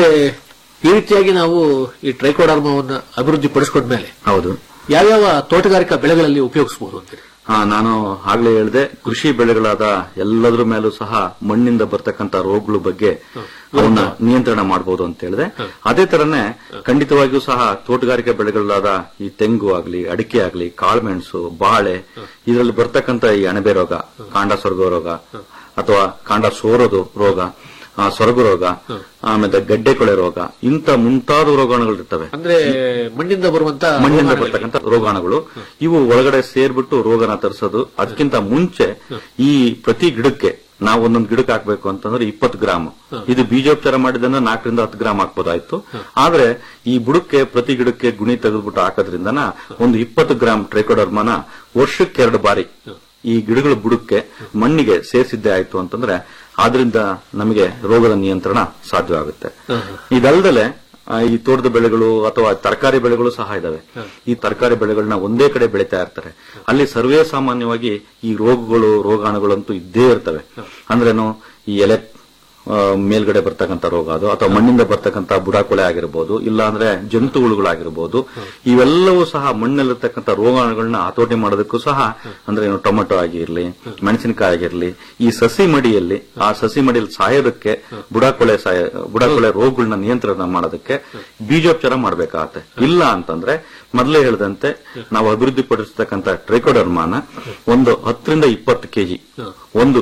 ಈ ರೀತಿಯಾಗಿ ನಾವು ಈ ಟ್ರೈಕೋಡರ್ಮವನ್ನು ಅಭಿವೃದ್ಧಿ ಪಡಿಸ್ಕೊಂಡ್ಮೇಲೆ ಹೌದು ಯಾವ್ಯಾವ ತೋಟಗಾರಿಕಾ ಬೆಳೆಗಳಲ್ಲಿ ಉಪಯೋಗಿಸಬಹುದು ಅಂತೀರಿ ಹಾ ನಾನು ಆಗ್ಲೇ ಹೇಳಿದೆ ಕೃಷಿ ಬೆಳೆಗಳಾದ ಎಲ್ಲದ್ರ ಮೇಲೂ ಸಹ ಮಣ್ಣಿಂದ ಬರ್ತಕ್ಕಂತ ರೋಗಗಳ ಬಗ್ಗೆ ಅವನ್ನ ನಿಯಂತ್ರಣ ಮಾಡಬಹುದು ಅಂತ ಹೇಳಿದೆ ಅದೇ ತರನೇ ಖಂಡಿತವಾಗಿಯೂ ಸಹ ತೋಟಗಾರಿಕೆ ಬೆಳೆಗಳಾದ ಈ ತೆಂಗು ಆಗ್ಲಿ ಅಡಿಕೆ ಆಗ್ಲಿ ಕಾಳುಮೆಣಸು ಬಾಳೆ ಇದರಲ್ಲಿ ಬರ್ತಕ್ಕಂತ ಈ ಅಣಬೆ ರೋಗ ಕಾಂಡ ಸೊರಗೋ ರೋಗ ಅಥವಾ ಕಾಂಡ ಸೋರೋದು ರೋಗ ಆ, ಸೊರಗು ರೋಗ ಆಮೇಲೆ ಗಡ್ಡೆ ಕೊಳೆ ರೋಗ ಇಂಥ ಮುಂತಾದ ರೋಗಾಣುಗಳಿರ್ತವೆ ಅಂದ್ರೆ ಮಣ್ಣಿಂದ ಬರುವಂತ ಮಣ್ಣಿಂದ ಬರ್ತಕ್ಕಂಥ ರೋಗಾಣುಗಳು ಇವು ಒಳಗಡೆ ಸೇರ್ಬಿಟ್ಟು ರೋಗನ ತರಿಸೋದು ಅದಕ್ಕಿಂತ ಮುಂಚೆ ಈ ಪ್ರತಿ ಗಿಡಕ್ಕೆ ನಾವು ಒಂದೊಂದು ಗಿಡಕ್ಕೆ ಹಾಕ್ಬೇಕು ಅಂತಂದ್ರೆ ಇಪ್ಪತ್ತು ಗ್ರಾಮ್ ಇದು ಬೀಜೋಪಚಾರ ಮಾಡಿದ್ರೆ ನಾಲ್ಕರಿಂದ ಹತ್ತು ಗ್ರಾಮ್ ಹಾಕ್ಬೋದಾಯ್ತು ಆದ್ರೆ ಈ ಬುಡಕ್ಕೆ ಪ್ರತಿ ಗಿಡಕ್ಕೆ ಗುಣಿ ತೆಗೆದ್ಬಿಟ್ಟು ಹಾಕೋದ್ರಿಂದನ ಒಂದು ಇಪ್ಪತ್ತು ಗ್ರಾಮ್ ಟ್ರೈಕೋಡರ್ಮಾನ ವರ್ಷಕ್ಕೆ ಎರಡು ಬಾರಿ ಈ ಗಿಡಗಳ ಬುಡಕ್ಕೆ ಮಣ್ಣಿಗೆ ಸೇರಿಸಿದ್ದೆ ಆಯ್ತು ಅಂತಂದ್ರೆ ಆದ್ರಿಂದ ನಮಗೆ ರೋಗದ ನಿಯಂತ್ರಣ ಸಾಧ್ಯವಾಗುತ್ತೆ ಇದಲ್ದಲೆ ಆ, ಈ ತೋಟದ ಬೆಳೆಗಳು ಅಥವಾ ತರಕಾರಿ ಬೆಳೆಗಳು ಸಹ ಇದಾವೆ ಈ ತರಕಾರಿ ಬೆಳೆಗಳನ್ನ ಒಂದೇ ಕಡೆ ಬೆಳೀತಾ ಇರ್ತಾರೆ ಅಲ್ಲಿ ಸರ್ವೇ ಸಾಮಾನ್ಯವಾಗಿ ಈ ರೋಗಗಳು ರೋಗಾಣುಗಳಂತೂ ಇದ್ದೇ ಇರ್ತವೆ ಅಂದ್ರೇನು ಈ ಎಲೆ ಆ, ಮೇಲ್ಗಡೆ ಬರ್ತಕ್ಕಂಥ ರೋಗ ಅದು ಅಥವಾ ಮಣ್ಣಿಂದ ಬರ್ತಕ್ಕಂಥ ಬುಡಾಕೊಳೆ ಆಗಿರ್ಬೋದು ಇಲ್ಲ ಅಂದ್ರೆ ಜಂತುಹುಳುಗಳಾಗಿರ್ಬೋದು ಇವೆಲ್ಲವೂ ಸಹ ಮಣ್ಣಲ್ಲಿರ್ತಕ್ಕಂಥ ರೋಗಾಣುಗಳನ್ನ ಹತೋಟಿ ಮಾಡೋದಕ್ಕೂ ಸಹ ಅಂದ್ರೆ ಏನು ಟೊಮೆಟೊ ಆಗಿರ್ಲಿ ಮೆಣಸಿನಕಾಯಿ ಆಗಿರ್ಲಿ ಈ ಸಸಿ ಮಡಿಯಲ್ಲಿ ಆ ಸಸಿ ಮಡಿಯಲ್ಲಿ ಸಾಯೋದಕ್ಕೆ ಬುಡಾಕೊಳೆ ಸಾಯ ಬುಡಾಕೊಳೆ ರೋಗಗಳನ್ನ ನಿಯಂತ್ರಣ ಮಾಡೋದಕ್ಕೆ ಬೀಜೋಪಚಾರ ಮಾಡಬೇಕಾಗತ್ತೆ ಇಲ್ಲ ಅಂತಂದ್ರೆ ಮೊದಲೇ ಹೇಳಿದಂತೆ ನಾವು ಅಭಿವೃದ್ಧಿ ಪಡಿಸತಕ್ಕಂಥ ಟ್ರೈಕೋಡರ್ಮಾನ ಒಂದು ಹತ್ತರಿಂದ ಇಪ್ಪತ್ತು ಕೆಜಿ ಒಂದು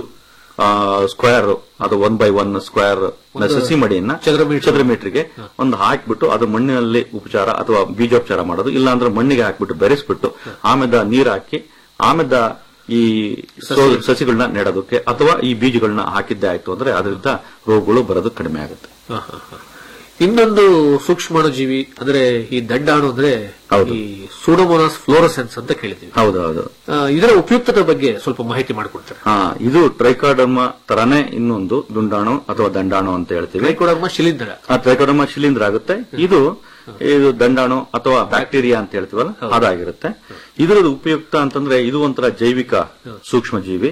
ಸ್ಕ್ವೇರ್ ಅದು ಒನ್ ಬೈ ಒನ್ ಸ್ಕ್ವೇರ್ ಸಸಿ ಮಡಿಯನ್ನ ಚದರ ಮೀಟರ್ಗೆ ಒಂದು ಹಾಕ್ಬಿಟ್ಟು ಅದು ಮಣ್ಣಿನಲ್ಲಿ ಉಪಚಾರ ಅಥವಾ ಬೀಜೋಪಚಾರ ಮಾಡೋದು ಇಲ್ಲ ಅಂದ್ರೆ ಮಣ್ಣಿಗೆ ಹಾಕ್ಬಿಟ್ಟು ಬೆರೆಸ್ಬಿಟ್ಟು ಆಮೇಲೆ ನೀರ್ ಹಾಕಿ ಆಮೇಲೆ ಈ ಸೋ- ಸಸಿಗಳನ್ನ ನೆಡೋದಕ್ಕೆ ಅಥವಾ ಈ ಬೀಜಗಳನ್ನ ಹಾಕಿದ್ದೆ ಆಯ್ತು ಅಂದ್ರೆ ಅದರಿಂದ ರೋಗಗಳು ಬರೋದು ಕಡಿಮೆ ಆಗುತ್ತೆ ಹ, ಹ, ಹ. ಇನ್ನೊಂದು ಸೂಕ್ಷ್ಮಾಣು ಜೀವಿ ಅಂದ್ರೆ ಈ ದಂಡಾಣು ಅಂದ್ರೆ ಈ ಸೂಡೋಮೋನಾಸ್ ಫ್ಲೋರಸೆನ್ಸ್ ಅಂತ ಕೇಳಿದ್ದೀವಿ ಹೌದು ಹೌದು ಆ, ಇದರ ಉಪಯುಕ್ತತೆ ಬಗ್ಗೆ ಸ್ವಲ್ಪ ಮಾಹಿತಿ ಮಾಡಿಕೊಡ್ತಾರೆ ಹಾ ಇದು ಟ್ರೈಕಾಡರ್ಮ ತರಾನೇ ಇನ್ನೊಂದು ದುಂಡಾಣು ಅಥವಾ ದಂಡಾಣು ಅಂತ ಹೇಳ್ತೀವಿ ಟ್ರೈಕೋಡರ್ಮ ಶಿಲೀಂಧ್ರ ಆ ಟ್ರೈಕೋಡರ್ಮ ಶಿಲೀಂಧ್ರ ಆಗುತ್ತೆ ಇದು ಇದು ದಂಡಾಣು ಅಥವಾ ಬ್ಯಾಕ್ಟೀರಿಯಾ ಅಂತ ಹೇಳ್ತೀವಲ್ಲ ಅದಾಗಿರುತ್ತೆ ಇದರದ್ದು ಉಪಯುಕ್ತ ಅಂತಂದ್ರೆ ಇದು ಒಂಥರ ಜೈವಿಕ ಸೂಕ್ಷ್ಮ ಜೀವಿ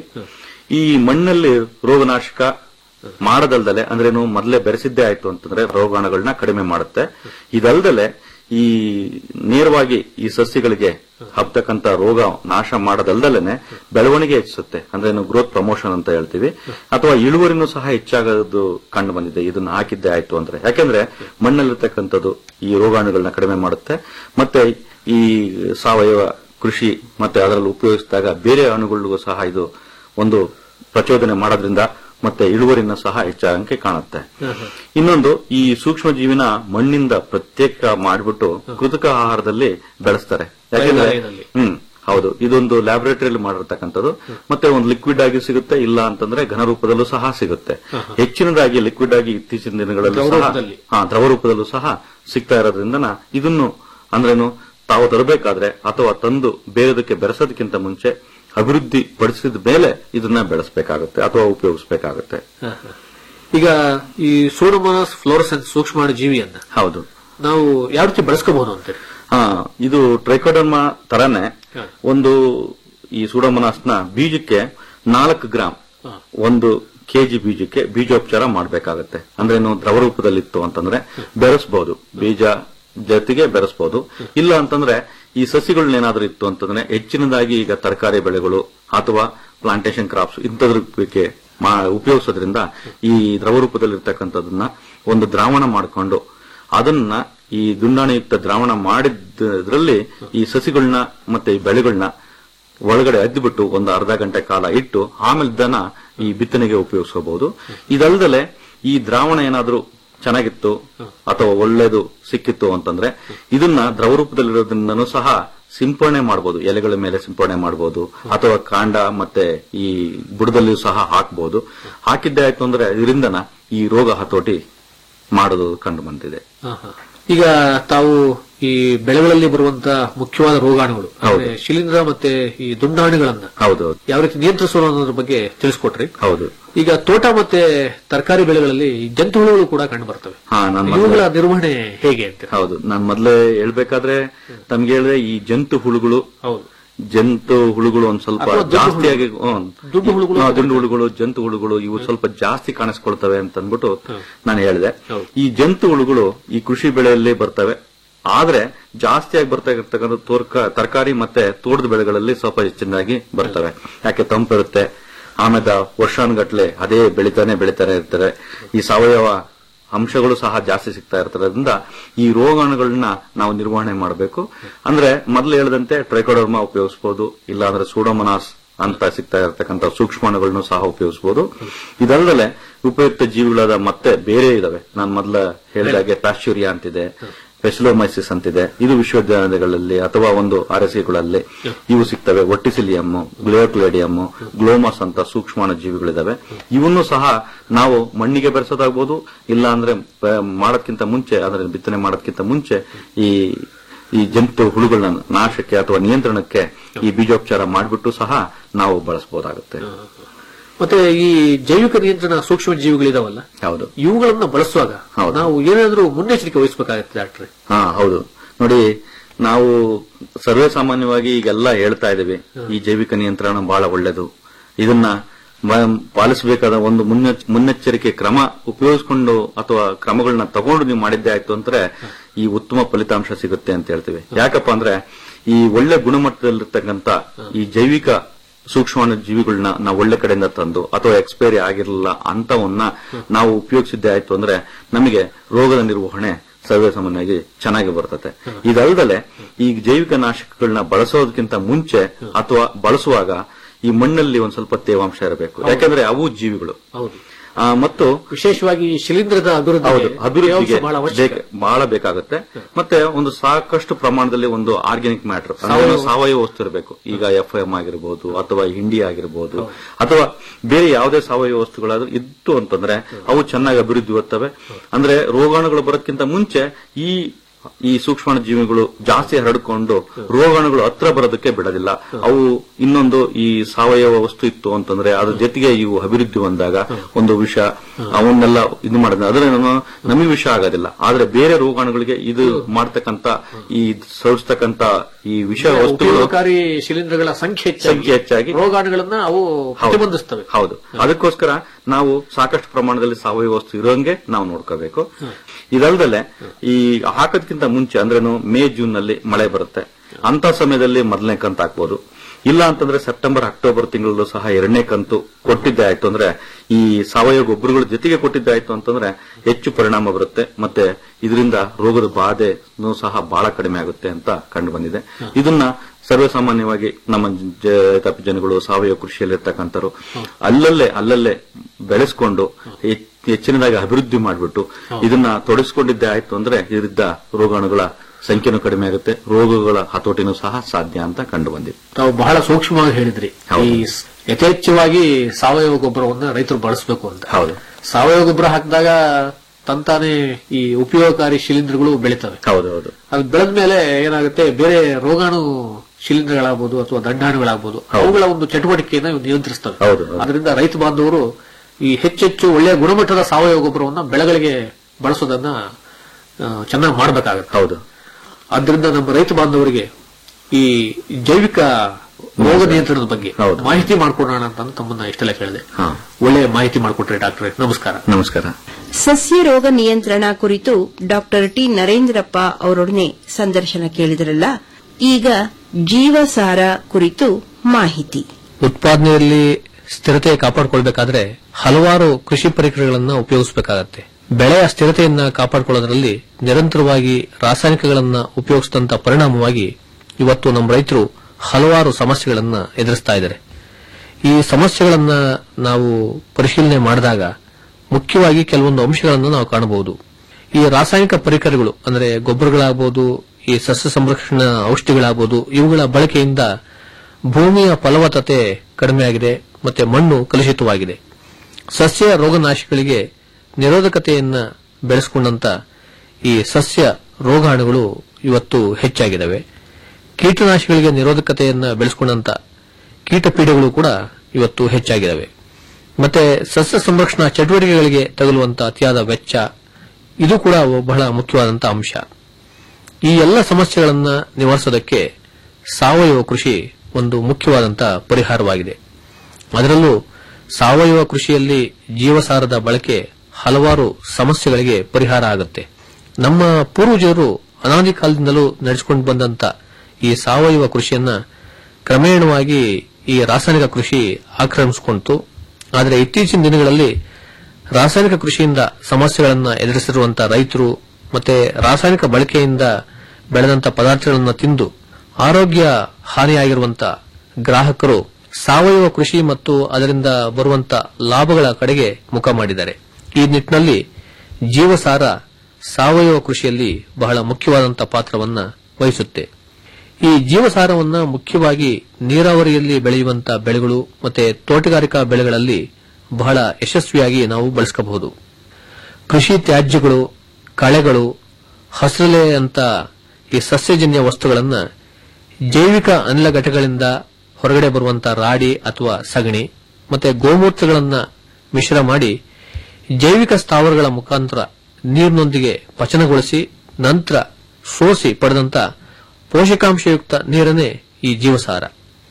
ಈ ಮಣ್ಣಲ್ಲಿ ರೋಗನಾಶಕ ಮಾಡದಲ್ದಲೆ ಅಂದ್ರೇನು ಮೊದಲೇ ಬೆರೆಸಿದ್ದೇ ಆಯ್ತು ಅಂತಂದ್ರೆ ರೋಗಾಣುಗಳನ್ನ ಕಡಿಮೆ ಮಾಡುತ್ತೆ ಇದಲ್ದಲೆ ಈ ನೇರವಾಗಿ ಈ ಸಸ್ಯಗಳಿಗೆ ಹಬ್ತಕ್ಕಂತ ರೋಗ ನಾಶ ಮಾಡೋದಲ್ದಲೇನೆ ಬೆಳವಣಿಗೆ ಹೆಚ್ಚಿಸುತ್ತೆ ಅಂದ್ರೆ ಗ್ರೋತ್ ಪ್ರಮೋಷನ್ ಅಂತ ಹೇಳ್ತೀವಿ ಅಥವಾ ಇಳುವರಿನೂ ಸಹ ಹೆಚ್ಚಾಗೋದು ಕಂಡು ಬಂದಿದೆ ಇದನ್ನ ಹಾಕಿದ್ದೆ ಆಯ್ತು ಅಂದ್ರೆ ಯಾಕೆಂದ್ರೆ ಮಣ್ಣಲ್ಲಿರ್ತಕ್ಕಂಥದ್ದು ಈ ರೋಗಾಣುಗಳನ್ನ ಕಡಿಮೆ ಮಾಡುತ್ತೆ ಮತ್ತೆ ಈ ಸಾವಯವ ಕೃಷಿ ಮತ್ತೆ ಅದರಲ್ಲಿ ಉಪಯೋಗಿಸಿದಾಗ ಬೇರೆ ಅಣುಗಳಿಗೂ ಸಹ ಇದು ಒಂದು ಪ್ರಚೋದನೆ ಮಾಡೋದ್ರಿಂದ ಮತ್ತೆ ಇಳುವರಿನ ಸಹ ಹೆಚ್ಚಾಗಂಗೆ ಕಾಣುತ್ತೆ ಇನ್ನೊಂದು ಈ ಸೂಕ್ಷ್ಮ ಜೀವಿನ ಮಣ್ಣಿಂದ ಪ್ರತ್ಯೇಕ ಮಾಡಿಬಿಟ್ಟು ಕೃತಕ ಆಹಾರದಲ್ಲಿ ಬೆಳೆಸ್ತಾರೆ ಯಾಕೆಂದ್ರೆ ಪ್ರಯೋಗಾಲಯದಲ್ಲಿ. ಹ್ಮ್ ಹೌದು ಇದೊಂದು ಲ್ಯಾಬೊರೇಟರಿಯಲ್ಲಿ ಮಾಡಿರ್ತಕ್ಕಂಥದ್ದು ಮತ್ತೆ ಒಂದು ಲಿಕ್ವಿಡ್ ಆಗಿ ಸಿಗುತ್ತೆ ಇಲ್ಲ ಅಂತಂದ್ರೆ ಘನ ರೂಪದಲ್ಲೂ ಸಹ ಸಿಗುತ್ತೆ ಹೆಚ್ಚಿನದಾಗಿ ಲಿಕ್ವಿಡ್ ಆಗಿ ಇತ್ತೀಚಿನ ದಿನಗಳಲ್ಲಿ ದ್ರವ ಸಹ ರೂಪದಲ್ಲಿ. ಹಾ ದ್ರವ ರೂಪದಲ್ಲೂ ಸಹ ಸಿಗ್ತಾ ಇರೋದ್ರಿಂದ ನಾ- ಇದನ್ನು ಅಂದ್ರೇನು ತಾವು ತರಬೇಕಾದ್ರೆ ಅಥವಾ ತಂದು ಬೇರೆದಕ್ಕೆ ಬೆರೆಸೋದಕ್ಕಿಂತ ಮುಂಚೆ ಅಭಿವೃದ್ಧಿ ಪಡಿಸಿದ ಮೇಲೆ ಇದನ್ನ ಬೆಳೆಸಬೇಕಾಗುತ್ತೆ ಅಥವಾ ಉಪಯೋಗಿಸಬೇಕಾಗುತ್ತೆ ಹ, ಹ. ಈಗ ಈ ಸೂಡೋಮೋನಾಸ್ ಫ್ಲೋರಸೆನ್ಸ್ ಸೂಕ್ಷ್ಮಾಣು ಜೀವಿಯನ್ನ ಹೌದು ನಾವು ಯಾವ ರೀತಿ ಬಳಸ್ಕೋಬಹುದು ಅಂತೀರಿ ಹಾ ಇದು ಟ್ರೈಕೋಡರ್ಮ ತರನೇ ಒಂದು ಈ ಸೂಡೋಮನಾಸ್ನ ಬೀಜಕ್ಕೆ ನಾಲ್ಕು ಗ್ರಾಂ ಒಂದು ಕೆಜಿ ಬೀಜಕ್ಕೆ ಬೀಜೋಪಚಾರ ಮಾಡಬೇಕಾಗತ್ತೆ ಅಂದ್ರೆ ಏನು ದ್ರವ ರೂಪದಲ್ಲಿತ್ತು ಅಂತಂದ್ರೆ ಬೆರೆಸಬಹುದು ಬೀಜ ಜೊತೆಗೆ ಬೆರೆಸಬಹುದು ಇಲ್ಲ ಅಂತಂದ್ರೆ ಈ ಸಸಿಗಳನ್ನೇನಾದ್ರೂ ಇತ್ತು ಅಂತಂದ್ರೆ ಹೆಚ್ಚಿನದಾಗಿ ಈಗ ತರಕಾರಿ ಬೆಳೆಗಳು ಅಥವಾ ಪ್ಲಾಂಟೇಶನ್ ಕ್ರಾಪ್ಸ್ ಇಂಥದ್ರಕ್ಕೆ ಉಪಯೋಗಿಸೋದ್ರಿಂದ ಈ ದ್ರವ ರೂಪದಲ್ಲಿರ್ತಕ್ಕಂಥದನ್ನ ಒಂದು ದ್ರಾವಣ ಮಾಡಿಕೊಂಡು ಅದನ್ನ ಈ ದುಂಡಾಣಯುಕ್ತ ದ್ರಾವಣ ಮಾಡಿದ್ರಲ್ಲಿ ಈ ಸಸಿಗಳನ್ನ ಮತ್ತೆ ಈ ಬೆಳೆಗಳನ್ನ ಒಳಗಡೆ ಅದ್ಬಿಟ್ಟು ಒಂದು ಅರ್ಧ ಗಂಟೆ ಕಾಲ ಇಟ್ಟು ಆಮೇಲೆ ದನ ಈ ಬಿತ್ತನೆಗೆ ಉಪಯೋಗಿಸಬಹುದು ಇದಲ್ದಲೆ ಈ ದ್ರಾವಣ ಏನಾದ್ರೂ ಚೆನ್ನಾಗಿತ್ತು ಅಥವಾ ಒಳ್ಳೇದು ಸಿಕ್ಕಿತ್ತು ಅಂತಂದ್ರೆ ಇದನ್ನ ದ್ರವ ರೂಪದಲ್ಲಿರೋದ್ರಿಂದನೂ ಸಹ ಸಿಂಪರಣೆ ಮಾಡಬಹುದು ಎಲೆಗಳ ಮೇಲೆ ಸಿಂಪರಣೆ ಮಾಡಬಹುದು ಅಥವಾ ಕಾಂಡ ಮತ್ತೆ ಈ ಬುಡದಲ್ಲಿಯೂ ಸಹ ಹಾಕಬಹುದು ಹಾಕಿದ್ದೆ ಆಯ್ತು ಅಂದ್ರೆ ಇದರಿಂದನ ಈ ರೋಗ ಹತೋಟಿ ಮಾಡೋದು ಕಂಡು ಬಂದಿದೆ ಈಗ ತಾವು ಈ ಬೆಳೆಗಳಲ್ಲಿ ಬರುವಂತಹ ಮುಖ್ಯವಾದ ರೋಗಾಣುಗಳು ಅಂದ್ರೆ ಶಿಲೀಂಧ್ರ ಮತ್ತೆ ಈ ದುಂಡಾಣುಗಳನ್ನ ಹೌದು ಯಾವ ರೀತಿ ನಿಯಂತ್ರಿಸೋಣ ಅನ್ನೋದ್ರ ಬಗ್ಗೆ ತಿಳಿಸ್ಕೊಟ್ರಿ ಹೌದು ಈಗ ತೋಟ ಮತ್ತೆ ತರಕಾರಿ ಬೆಳೆಗಳಲ್ಲಿ ಜಂತುಹುಳುಗಳು ಕೂಡ ಕಂಡು ಬರ್ತವೆ ಹಾ ನಾನು ಇವುಗಳ ನಿರ್ವಹಣೆ ಹೇಗೆ ಅಂತ ಹೌದು ನಾನು ಮೊದಲೇ ಹೇಳ್ಬೇಕಾದ್ರೆ ತಮ್ಗೆ ಹೇಳಿದ್ರೆ ಈ ಜಂತು ಹುಳುಗಳು ಹೌದು ಜಂತು ಹುಳುಗಳು ಒಂದ್ ಸ್ವಲ್ಪ ಅಥವಾ ದುಂಡು ಜಾಸ್ತಿಯಾಗಿ ಹ್ಮ್. ದುಂಡು ಹುಳುಗಳು ಹಾ, ದುಂಡು ಹುಳುಗಳು ಜಂತು ಹುಳುಗಳು ಇವು ಸ್ವಲ್ಪ ಜಾಸ್ತಿ ಕಾಣಿಸ್ಕೊಳ್ತವೆ ಅಂತ ಅಂದ್ಬಿಟ್ಟು ನಾನು ಹೇಳಿದೆ ಈ ಜಂತು ಹುಳುಗಳು ಈ ಕೃಷಿ ಬೆಳೆಯಲ್ಲಿ ಬರ್ತವೆ ಆದ್ರೆ ಜಾಸ್ತಿಯಾಗಿ ಬರ್ತಾ ಇರ್ತಕ್ಕಂಥ ತೋರ್ಕ ತರಕಾರಿ ಮತ್ತೆ ತೋಟದ ಬೆಳೆಗಳಲ್ಲಿ ಸ್ವಲ್ಪ ಹೆಚ್ಚಿನಾಗಿ ಬರ್ತವೆ ಯಾಕೆ ತಂಪಿರುತ್ತೆ ಆಮೇಲೆ ವರ್ಷಾನುಗಟ್ಲೆ ಅದೇ ಬೆಳಿತಾನೆ ಬೆಳಿತಾನೆ ಇರ್ತಾರೆ ಈ ಸಾವಯವ ಅಂಶಗಳು ಸಹ ಜಾಸ್ತಿ ಸಿಗ್ತಾ ಇರ್ತದ್ರಿಂದ ಈ ರೋಗಾಣುಗಳನ್ನ ನಾವು ನಿರ್ವಹಣೆ ಮಾಡಬೇಕು ಅಂದ್ರೆ ಮೊದಲು ಹೇಳಿದಂತೆ ಟ್ರೈಕೋಡರ್ಮಾ ಉಪಯೋಗಿಸಬಹುದು ಇಲ್ಲಾಂದ್ರೆ ಸೂಡೋಮನಾಸ್ ಅಂತ ಸಿಗ್ತಾ ಇರತಕ್ಕಂಥ ಸೂಕ್ಷ್ಮಾಣುಗಳನ್ನು ಸಹ ಉಪಯೋಗಿಸಬಹುದು ಇದಲ್ಲದೆ ಉಪಯುಕ್ತ ಜೀವಿಗಳಾದ ಮತ್ತೆ ಬೇರೆ ಇದಾವೆ ನಾನು ಮೊದಲ ಹೇಳಿದಾಗೆ ಪ್ಯಾಶ್ಚೂರಿಯಾ ಅಂತಿದೆ ಪೆಸಿಲೋಮೈಸಿಸ್ ಅಂತಿದೆ ಇದು ವಿಶ್ವವಿದ್ಯಾಲಯಗಳಲ್ಲಿ ಅಥವಾ ಒಂದು ಆರಸಿಗಳಲ್ಲಿ ಇವು ಸಿಗ್ತವೆ ಒಟ್ಟಿಸಿಲಿಯಮ್ ಗ್ಲಿಯೋಕ್ಲೇಡಿಯಮ್ ಗ್ಲೋಮಸ್ ಅಂತ ಸೂಕ್ಷ್ಮಾಣು ಜೀವಿಗಳಿದಾವೆ ಇವನ್ನು ಸಹ ನಾವು ಮಣ್ಣಿಗೆ ಬೆರೆಸೋದಾಗ್ಬೋದು ಇಲ್ಲ ಅಂದ್ರೆ ಪ- ಮಾಡೋದ್ಕಿಂತ ಮುಂಚೆ ಅಂದ್ರೆ ಬಿತ್ತನೆ ಮಾಡೋದ್ಕಿಂತ ಮುಂಚೆ ಈ ಈ ಜಂತು ಹುಳುಗಳನ್ನ ನಾಶಕ್ಕೆ ಅಥವಾ ನಿಯಂತ್ರಣಕ್ಕೆ ಈ ಬೀಜೋಪಚಾರ ಮಾಡಿಬಿಟ್ಟು ಸಹ ನಾವು ಬಳಸಬಹುದಾಗುತ್ತೆ ಮತ್ತೆ ಈ ಜೈವಿಕ ನಿಯಂತ್ರಣ ಸೂಕ್ಷ್ಮ ಜೀವಿಗಳಿದಾವಲ್ಲ ಹೌದು ಇವುಗಳನ್ನ ಬಳಸುವಾಗ ಹೌದು. ನಾವು ಏನಾದ್ರೂ ಮುನ್ನೆಚ್ಚರಿಕೆ ವಹಿಸಬೇಕಾಗುತ್ತೆ ಡಾಕ್ಟ್ರೆ ಹಾ ಹೌದು ನೋಡಿ ನಾವು ಸರ್ವೇ ಸಾಮಾನ್ಯವಾಗಿ ಈಗೆಲ್ಲ ಹೇಳ್ತಾ ಇದ್ದೀವಿ ಈ ಜೈವಿಕ ನಿಯಂತ್ರಣ ಬಹಳ ಒಳ್ಳೆಯದು ಇದನ್ನ ಮ- ಪಾಲಿಸಬೇಕಾದ ಒಂದು ಮುನ್ನೆಚ್- ಮುನ್ನೆಚ್ಚರಿಕೆ ಕ್ರಮ ಉಪಯೋಗಿಸ್ಕೊಂಡು ಅಥವಾ ಕ್ರಮಗಳನ್ನ ತಗೊಂಡು ನೀವು ಮಾಡಿದ್ದೆ ಆಯ್ತು ಅಂದ್ರೆ ಈ ಉತ್ತಮ ಫಲಿತಾಂಶ ಸಿಗುತ್ತೆ ಅಂತ ಹೇಳ್ತೀವಿ ಯಾಕಪ್ಪ ಅಂದ್ರೆ ಈ ಒಳ್ಳೆ ಗುಣಮಟ್ಟದಲ್ಲಿರ್ತಕ್ಕಂಥ ಈ ಜೈವಿಕ ಸೂಕ್ಷ್ಮಾಣು ಜೀವಿಗಳನ್ನ ನಾವು ಒಳ್ಳೆ ಕಡೆಯಿಂದ ತಂದು ಅಥವಾ ಎಕ್ಸ್ಪೈರಿ ಆಗಿರಲಿಲ್ಲ ಅಂತವನ್ನ ನಾವು ಉಪಯೋಗಿಸಿದ್ದೆ ಆಯ್ತು ಅಂದ್ರೆ ನಮಗೆ ರೋಗದ ನಿರ್ವಹಣೆ ಸರ್ವೇ ಸಾಮಾನ್ಯವಾಗಿ ಚೆನ್ನಾಗಿ ಬರ್ತದೆ ಇದಲ್ಲದೆ ಈ ಜೈವಿಕ ನಾಶಕಗಳನ್ನ ಬಳಸೋದಕ್ಕಿಂತ ಮುಂಚೆ ಅಥವಾ ಬಳಸುವಾಗ ಈ ಮಣ್ಣಲ್ಲಿ ಒಂದ್ ಸ್ವಲ್ಪ ತೇವಾಂಶ ಇರಬೇಕು ಯಾಕಂದ್ರೆ ಅವು ಜೀವಿಗಳು ಹೌದು ಆ, ಮತ್ತು ವಿಶೇಷವಾಗಿ ಶಿಲೀಂಧ್ರದ ಅಭಿವೃದ್ಧಿ ಹೌದು ಅಭಿವೃದ್ಧಿಗೆ ಬಹಳ ಅವಶ್ಯಕ ಬೇಕ- ಬಹಳ ಬೇಕಾಗುತ್ತೆ ಮತ್ತೆ ಒಂದು ಸಾಕಷ್ಟು ಪ್ರಮಾಣದಲ್ಲಿ ಒಂದು ಆರ್ಗ್ಯಾನಿಕ್ ಮ್ಯಾಟರ್ ಸಾವಯವ- ಸಾವಯವ ವಸ್ತು ಇರಬೇಕು ಈಗ ಎಫ್ ಎಂ ಆಗಿರ್ಬೋದು ಅಥವಾ ಹಿಂಡಿ ಆಗಿರ್ಬೋದು ಅಥವಾ ಬೇರೆ ಯಾವುದೇ ಸಾವಯವ ವಸ್ತುಗಳಾದ್ರೂ ಇತ್ತು ಅಂತಂದ್ರೆ ಅವು ಚೆನ್ನಾಗಿ ಅಭಿವೃದ್ಧಿ ಹೊತ್ತವೆ ಅಂದ್ರೆ ರೋಗಾಣುಗಳು ಬರೋದಕ್ಕಿಂತ ಮುಂಚೆ ಈ ಈ ಸೂಕ್ಷ್ಮಾಣು ಜೀವಿಗಳು ಜಾಸ್ತಿ ಹರಡಿಕೊಂಡು ರೋಗಾಣುಗಳು ಹತ್ರ ಬರೋದಕ್ಕೆ ಬಿಡೋದಿಲ್ಲ ಅವು ಇನ್ನೊಂದು ಈ ಸಾವಯವ ವಸ್ತು ಇತ್ತು ಅಂತಂದ್ರೆ ಅದ್ರ ಜೊತೆಗೆ ಇವು ಅಭಿವೃದ್ಧಿ ಹೊಂದಾಗ ಒಂದು ವಿಷ ಅವನ್ನೆಲ್ಲ ಇದು ಮಾಡಿದ್ರೆ ಅದರ ನಮಗೆ ವಿಷ ಆಗೋದಿಲ್ಲ ಆದ್ರೆ ಬೇರೆ ರೋಗಾಣುಗಳಿಗೆ ಇದು ಮಾಡ್ತಕ್ಕಂತ ಈ ಸೋರಿಸ್ತಕ್ಕಂತ ಈ ವಿಷ ವಸ್ತುಗಳು ಉಪಯೋಗಕಾರಿ ಶಿಲೀಂಧ್ರಗಳ ಸಂಖ್ಯೆ ಹೆಚ್ಚಾಗಿ ಸಂಖ್ಯೆ ಹೆಚ್ಚಾಗಿ ರೋಗಾಣುಗಳನ್ನ ಅವು ಪ್ರತಿಬಂಧಿಸ್ತವೆ ಹೌದು ಅದಕ್ಕೋಸ್ಕರ ನಾವು ಸಾಕಷ್ಟು ಪ್ರಮಾಣದಲ್ಲಿ ಸಾವಯವ ವಸ್ತು ಇರೋಂಗೆ ನಾವು ನೋಡ್ಕೋಬೇಕು ಇದಲ್ದಲೆ ಈ ಹಾಕೋದ್ಕಿಂತ ಮುಂಚೆ ಅಂದ್ರೇನು ಮೇ ಜೂನ್ ನಲ್ಲಿ ಮಳೆ ಬರುತ್ತೆ ಅಂತ ಸಮಯದಲ್ಲಿ ಮೊದಲನೇ ಕಂತು ಹಾಕ್ಬೋದು ಇಲ್ಲ ಅಂತಂದ್ರೆ ಸೆಪ್ಟೆಂಬರ್ ಅಕ್ಟೋಬರ್ ತಿಂಗಳಲ್ಲೂ ಸಹ ಎರಡನೇ ಕಂತು ಕೊಟ್ಟಿದ್ದೆ ಆಯ್ತು ಅಂದ್ರೆ ಈ ಸಾವಯವ ಗೊಬ್ಬರಗಳ ಜೊತೆಗೆ ಕೊಟ್ಟಿದ್ದೆ ಆಯ್ತು ಅಂತಂದ್ರೆ ಹೆಚ್ಚು ಪರಿಣಾಮ ಬರುತ್ತೆ ಮತ್ತೆ ಇದರಿಂದ ರೋಗದ ಬಾಧೆನೂ ಸಹ ಬಹಳ ಕಡಿಮೆ ಆಗುತ್ತೆ ಅಂತ ಕಂಡು ಬಂದಿದೆ ಇದನ್ನ ಸರ್ವೇಸಾಮಾನ್ಯವಾಗಿ ನಮ್ಮ ಜ- ರೈತಾಪಿ ಜನಗಳು ಸಾವಯವ ಕೃಷಿಯಲ್ಲಿ ಇರ್ತಕ್ಕಂಥವ್ರು ಅಲ್ಲಲ್ಲೇ ಅಲ್ಲಲ್ಲೇ ಬೆಳೆಸ್ಕೊಂಡು ಹೆಚ್- ಹೆಚ್ಚಿನದಾಗಿ ಅಭಿವೃದ್ಧಿ ಮಾಡಿಬಿಟ್ಟು ಇದನ್ನ ತೊಡಗಿಸ್ಕೊಂಡಿದ್ದೆ ಆಯ್ತು ಅಂದ್ರೆ ಇದರಿಂದ ರೋಗಾಣುಗಳ ಸಂಖ್ಯೆನೂ ಕಡಿಮೆ ಆಗುತ್ತೆ ರೋಗಗಳ ಹತೋಟಿನೂ ಸಹ ಸಾಧ್ಯ ಅಂತ ಕಂಡು ಬಂದಿದೆ ತಾವು ಬಹಳ ಸೂಕ್ಷ್ಮವಾಗಿ ಹೇಳಿದ್ರಿ ಈ ಸ್- ಯಥೇಚ್ಛವಾಗಿ ಸಾವಯವ ಗೊಬ್ಬರವನ್ನ ರೈತರು ಬಳಸಬೇಕು ಅಂತ ಹೌದು ಸಾವಯವ ಗೊಬ್ಬರ ಹಾಕಿದಾಗ ತಂತಾನೆ ಈ ಉಪಯೋಗಕಾರಿ ಶಿಲೀಂಧ್ರಗಳು ಬೆಳಿತವೆ ಹೌದು ಹೌದು ಅದು ಬೆಳೆದ ಮೇಲೆ ಏನಾಗುತ್ತೆ ಬೇರೆ ರೋಗಾಣು ಶಿಲೀಂಧ್ರಗಳಾಗಬಹುದು ಅಥವಾ ದಂಡಾಣುಗಳಾಗಬಹುದು ಅವುಗಳ ಒಂದು ಚಟುವಟಿಕೆಯನ್ನು ಇವು ನಿಯಂತ್ರಿಸ್ತವೆ ಹೌದು, ಅದರಿಂದ ರೈತ ಬಾಂಧವರು ಈ ಹೆಚ್ಚೆಚ್ಚು ಒಳ್ಳೆಯ ಗುಣಮಟ್ಟದ ಸಾವಯವ ಗೊಬ್ಬರವನ್ನ ಬೆಳೆಗಳಿಗೆ ಬಳಸೋದನ್ನ ಆ, ಚೆನ್ನಾಗಿ ಮಾಡಬೇಕಾಗುತ್ತೆ ಹೌದು ಆದ್ದರಿಂದ ನಮ್ಮ ರೈತ ಬಾಂಧವರಿಗೆ ಈ ಜೈವಿಕ ರೋಗ ನಿಯಂತ್ರಣದ ಬಗ್ಗೆ ಮಾಹಿತಿ ಮಾಡ್ಕೊಡೋಣ ಅಂತ ತಮ್ಮನ್ನ ಇಷ್ಟೆಲ್ಲ ಕೇಳಿದೆ ಹಾ ಒಳ್ಳೆ ಮಾಹಿತಿ ಮಾಡಿಕೊಟ್ರೆ ಡಾಕ್ಟ್ರೆ ನಮಸ್ಕಾರ ನಮಸ್ಕಾರ ಸಸ್ಯ ರೋಗ ನಿಯಂತ್ರಣ ಕುರಿತು ಡಾಕ್ಟರ್ ಟಿ ನರೇಂದ್ರಪ್ಪ ಅವರೊಡನೆ ಸಂದರ್ಶನ ಕೇಳಿದ್ರಲ್ಲ ಈಗ ಜೀವಸಾರ ಕುರಿತು ಮಾಹಿತಿ ಉತ್ಪಾದನೆಯಲ್ಲಿ ಸ್ಥಿರತೆ ಕಾಪಾಡಿಕೊಳ್ಬೇಕಾದ್ರೆ ಹಲವಾರು ಕೃಷಿ ಪರಿಕರಗಳನ್ನು ಉಪಯೋಗಿಸಬೇಕಾಗತ್ತೆ ಬೆಳೆಯ ಸ್ಥಿರತೆಯನ್ನ ಕಾಪಾಡಿಕೊಳ್ಳೋದ್ರಲ್ಲಿ ನಿರಂತರವಾಗಿ ರಾಸಾಯನಿಕಗಳನ್ನ ಉಪಯೋಗಿಸಿದಂತ ಪರಿಣಾಮವಾಗಿ ಇವತ್ತು ನಮ್ಮ ರೈತರು ಹಲವಾರು ಸಮಸ್ಯೆಗಳನ್ನ ಎದುರಿಸ್ತಾ ಇದ್ದಾರೆ ಈ ಸಮಸ್ಯೆಗಳನ್ನ ನಾವು ಪರಿಶೀಲನೆ ಮಾಡಿದಾಗ ಮುಖ್ಯವಾಗಿ ಕೆಲವೊಂದು ಅಂಶಗಳನ್ನು ನಾವು ಕಾಣಬಹುದು ಈ ರಾಸಾಯನಿಕ ಪರಿಕರಗಳು ಅಂದ್ರೆ ಗೊಬ್ಬರಗಳಾಗಬಹುದು ಈ ಸಸ್ಯ ಸಂರಕ್ಷಣಾ ಔಷಧಿಗಳಾಗಬಹುದು ಇವುಗಳ ಬಳಕೆಯಿಂದ ಭೂಮಿಯ ಫಲವತ್ತತೆ ಕಡಿಮೆಯಾಗಿದೆ ಮತ್ತೆ ಮಣ್ಣು ಕಲುಷಿತವಾಗಿದೆ ಸಸ್ಯ ರೋಗನಾಶಿಗಳಿಗೆ ನಿರೋಧಕತೆಯನ್ನ ಬೆಳೆಸಿಕೊಂಡಂತ ಈ ಸಸ್ಯ ರೋಗಾಣುಗಳು ಇವತ್ತು ಹೆಚ್ಚಾಗಿದ್ದಾವೆ ಕೀಟನಾಶಿಗಳಿಗೆ ನಿರೋಧಕತೆಯನ್ನ ಬೆಳೆಸಿಕೊಂಡಂತ ಕೀಟಪೀಡೆಗಳು ಕೂಡ ಇವತ್ತು ಹೆಚ್ಚಾಗಿದ್ದಾವೆ ಮತ್ತೆ ಸಸ್ಯ ಸಂರಕ್ಷಣಾ ಚಟುವಟಿಕೆಗಳಿಗೆ ತಗುಲುವಂತ ಅತಿಯಾದ ವೆಚ್ಚ ಇದು ಕೂಡ ಬಹಳ ಮುಖ್ಯವಾದಂತಹ ಅಂಶ ಈ ಎಲ್ಲ ಸಮಸ್ಯೆಗಳನ್ನ ನಿವಾರಿಸೋದಕ್ಕೆ ಸಾವಯವ ಕೃಷಿ ಒಂದು ಮುಖ್ಯವಾದಂತಹ ಪರಿಹಾರವಾಗಿದೆ ಅದರಲ್ಲೂ ಸಾವಯವ ಕೃಷಿಯಲ್ಲಿ ಜೀವಸಾರದ ಬಳಕೆ ಹಲವಾರು ಸಮಸ್ಯೆಗಳಿಗೆ ಪರಿಹಾರ ಆಗುತ್ತೆ ನಮ್ಮ ಪೂರ್ವಜರು ಅನಾದಿ ಕಾಲದಿಂದಲೂ ನಡೆಸಿಕೊಂಡು ಬಂದಂತ ಈ ಸಾವಯವ ಕೃಷಿಯನ್ನ ಕ್ರಮೇಣವಾಗಿ ಈ ರಾಸಾಯನಿಕ ಕೃಷಿ ಆಕ್ರಮಿಸಿಕೊಂಡಿತು ಆದರೆ ಇತ್ತೀಚಿನ ದಿನಗಳಲ್ಲಿ ರಾಸಾಯನಿಕ ಕೃಷಿಯಿಂದ ಸಮಸ್ಯೆಗಳನ್ನು ಎದುರಿಸಿರುವಂತಹ ರೈತರು ಮತ್ತೆ ರಾಸಾಯನಿಕ ಬಳಕೆಯಿಂದ ಬೆಳೆದಂತ ಪದಾರ್ಥಗಳನ್ನು ತಿಂದು ಆರೋಗ್ಯ ಹಾನಿಯಾಗಿರುವಂತಹ ಗ್ರಾಹಕರು ಸಾವಯವ ಕೃಷಿ ಮತ್ತು ಅದರಿಂದ ಬರುವಂತ ಲಾಭಗಳ ಕಡೆಗೆ ಮುಖ ಮಾಡಿದ್ದಾರೆ ಈ ನಿಟ್ಟಿನಲ್ಲಿ ಜೀವಸಾರ ಸಾವಯವ ಕೃಷಿಯಲ್ಲಿ ಬಹಳ ಮುಖ್ಯವಾದಂತಹ ಪಾತ್ರವನ್ನ ವಹಿಸುತ್ತೆ ಈ ಜೀವಸಾರವನ್ನ ಮುಖ್ಯವಾಗಿ ನೀರಾವರಿಯಲ್ಲಿ ಬೆಳೆಯುವಂತಹ ಬೆಳೆಗಳು ಮತ್ತೆ ತೋಟಗಾರಿಕಾ ಬೆಳೆಗಳಲ್ಲಿ ಬಹಳ ಯಶಸ್ವಿಯಾಗಿ ನಾವು ಬಳಸಬಹುದು ಕೃಷಿ ತ್ಯಾಜ್ಯಗಳು ಕಳೆಗಳು ಹಸಿರಲೆ ಅಂತ ಈ ಸಸ್ಯಜನ್ಯ ವಸ್ತುಗಳನ್ನ ಜೈವಿಕ ಅನಿಲ ಘಟಕಗಳಿಂದ ಹೊರಗಡೆ ಬರುವಂತಹ ರಾಡಿ ಅಥವಾ ಸಗಣಿ ಮತ್ತೆ ಗೋಮೂತ್ರಗಳನ್ನ ಮಿಶ್ರ ಮಾಡಿ ಜೈವಿಕ ಸ್ಥಾವರಗಳ ಮುಖಾಂತರ ನೀರಿನೊಂದಿಗೆ ಪಚನಗೊಳಿಸಿ ನಂತರ ಸೋಸಿ ಪಡೆದಂತ ಪೋಷಕಾಂಶಯುಕ್ತ ನೀರನ್ನೇ ಈ ಜೀವಸಾರ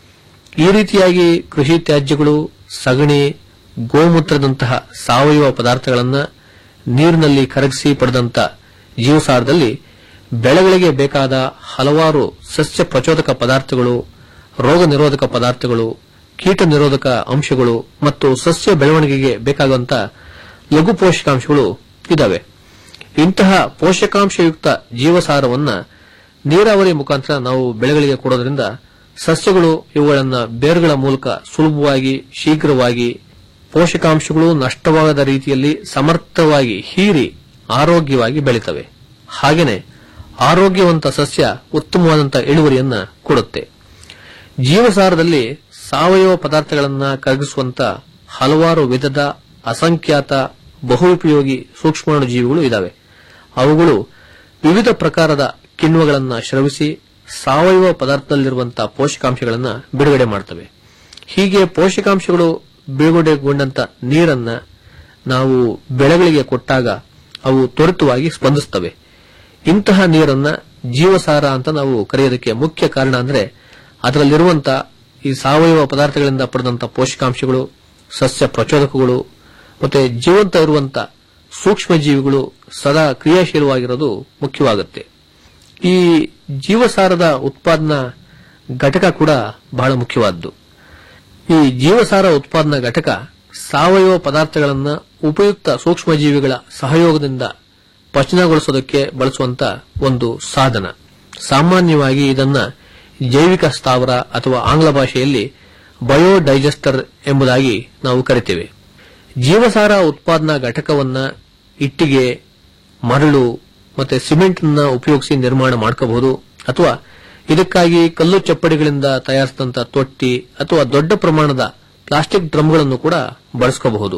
ಈ ರೀತಿಯಾಗಿ ಕೃಷಿ ತ್ಯಾಜ್ಯಗಳು ಸಗಣಿ ಗೋಮೂತ್ರದಂತಹ ಸಾವಯವ ಪದಾರ್ಥಗಳನ್ನು ನೀರಿನಲ್ಲಿ ಕರಗಿಸಿ ಪಡೆದಂತ ಜೀವಸಾರದಲ್ಲಿ ಬೆಳೆಗಳಿಗೆ ಬೇಕಾದ ಹಲವಾರು ಸಸ್ಯ ಪ್ರಚೋದಕ ಪದಾರ್ಥಗಳು ರೋಗ ನಿರೋಧಕ ಪದಾರ್ಥಗಳು ಕೀಟ ನಿರೋಧಕ ಅಂಶಗಳು ಮತ್ತು ಸಸ್ಯ ಬೆಳವಣಿಗೆಗೆ ಬೇಕಾಗುವಂತ ಲಘು ಪೋಷಕಾಂಶಗಳು ಇದಾವೆ ಇಂತಹ ಪೋಷಕಾಂಶಯುಕ್ತ ಜೀವಸಾರವನ್ನ ನೀರಾವರಿ ಮುಖಾಂತರ ನಾವು ಬೆಳೆಗಳಿಗೆ ಕೊಡೋದ್ರಿಂದ ಸಸ್ಯಗಳು ಇವುಗಳನ್ನ ಬೇರುಗಳ ಮೂಲಕ ಸುಲಭವಾಗಿ ಶೀಘ್ರವಾಗಿ ಪೋಷಕಾಂಶಗಳು ನಷ್ಟವಾಗದ ರೀತಿಯಲ್ಲಿ ಸಮರ್ಥವಾಗಿ ಹೀರಿ ಆರೋಗ್ಯವಾಗಿ ಬೆಳೀತವೆ ಹಾಗೆಯೇ ಆರೋಗ್ಯವಂತ ಸಸ್ಯ ಉತ್ತಮವಾದಂಥ ಇಳುವರಿಯನ್ನ ಕೊಡುತ್ತೆ ಜೀವಸಾರದಲ್ಲಿ ಸಾವಯವ ಪದಾರ್ಥಗಳನ್ನ ಕರಗಿಸುವಂತ ಹಲವಾರು ವಿಧದ ಅಸಂಖ್ಯಾತ ಬಹುಪಯೋಗಿ ಸೂಕ್ಷ್ಮಾಣುಜೀವಿಗಳು ಇದಾವೆ ಅವುಗಳು ವಿವಿಧ ಪ್ರಕಾರದ ಕಿಣ್ವಗಳನ್ನು ಸ್ರವಿಸಿ ಸಾವಯವ ಪದಾರ್ಥದಲ್ಲಿರುವಂತಹ ಪೋಷಕಾಂಶಗಳನ್ನು ಬಿಡುಗಡೆ ಮಾಡ್ತವೆ ಹೀಗೆ ಪೋಷಕಾಂಶಗಳು ಬಿಡುಗಡೆಗೊಂಡಂತ ನೀರನ್ನ ನಾವು ಬೆಳೆಗಳಿಗೆ ಕೊಟ್ಟಾಗ ಅವು ತ್ವರಿತವಾಗಿ ಸ್ಪಂದಿಸುತ್ತವೆ ಇಂತಹ ನೀರನ್ನ ಜೀವಸಾರ ಅಂತ ನಾವು ಕರೆಯೋದಕ್ಕೆ ಮುಖ್ಯ ಕಾರಣ ಅಂದ್ರೆ ಅದರಲ್ಲಿರುವಂತ ಈ ಸಾವಯವ ಪದಾರ್ಥಗಳಿಂದ ಪಡೆದಂತ ಪೋಷಕಾಂಶಗಳು ಸಸ್ಯ ಪ್ರಚೋದಕಗಳು ಮತ್ತೆ ಜೀವಂತ ಇರುವಂತ ಸೂಕ್ಷ್ಮ ಜೀವಿಗಳು ಸದಾ ಕ್ರಿಯಾಶೀಲವಾಗಿರೋದು ಮುಖ್ಯವಾಗುತ್ತೆ ಈ ಜೀವಸಾರದ ಉತ್ಪಾದನಾ ಘಟಕ ಕೂಡ ಬಹಳ ಮುಖ್ಯವಾದ್ದು ಈ ಜೀವಸಾರ ಉತ್ಪಾದನಾ ಘಟಕ ಸಾವಯವ ಪದಾರ್ಥಗಳನ್ನು ಉಪಯುಕ್ತ ಸೂಕ್ಷ್ಮಜೀವಿಗಳ ಸಹಯೋಗದಿಂದ ಪಚನಗೊಳಿಸೋದಕ್ಕೆ ಬಳಸುವಂತ ಒಂದು ಸಾಧನ ಸಾಮಾನ್ಯವಾಗಿ ಇದನ್ನ ಜೈವಿಕ ಸ್ಥಾವರ ಅಥವಾ ಆಂಗ್ಲ ಭಾಷೆಯಲ್ಲಿ ಬಯೋಡೈಜೆಸ್ಟರ್ ಎಂಬುದಾಗಿ ನಾವು ಕರಿತೇವೆ ಜೀವಸಾರ ಉತ್ಪಾದನಾ ಘಟಕವನ್ನ ಇಟ್ಟಿಗೆ ಮರಳು ಮತ್ತೆ ಸಿಮೆಂಟ್ ಅನ್ನ ಉಪಯೋಗಿಸಿ ನಿರ್ಮಾಣ ಮಾಡ್ಕೋಬಹುದು ಅಥವಾ ಇದಕ್ಕಾಗಿ ಕಲ್ಲು ಚಪ್ಪಡಿಗಳಿಂದ ತಯಾರಿಸಿದಂತ ತೊಟ್ಟಿ ಅಥವಾ ದೊಡ್ಡ ಪ್ರಮಾಣದ ಪ್ಲಾಸ್ಟಿಕ್ ಡ್ರಮ್ಗಳನ್ನು ಕೂಡ ಬಳಸ್ಕೋಬಹುದು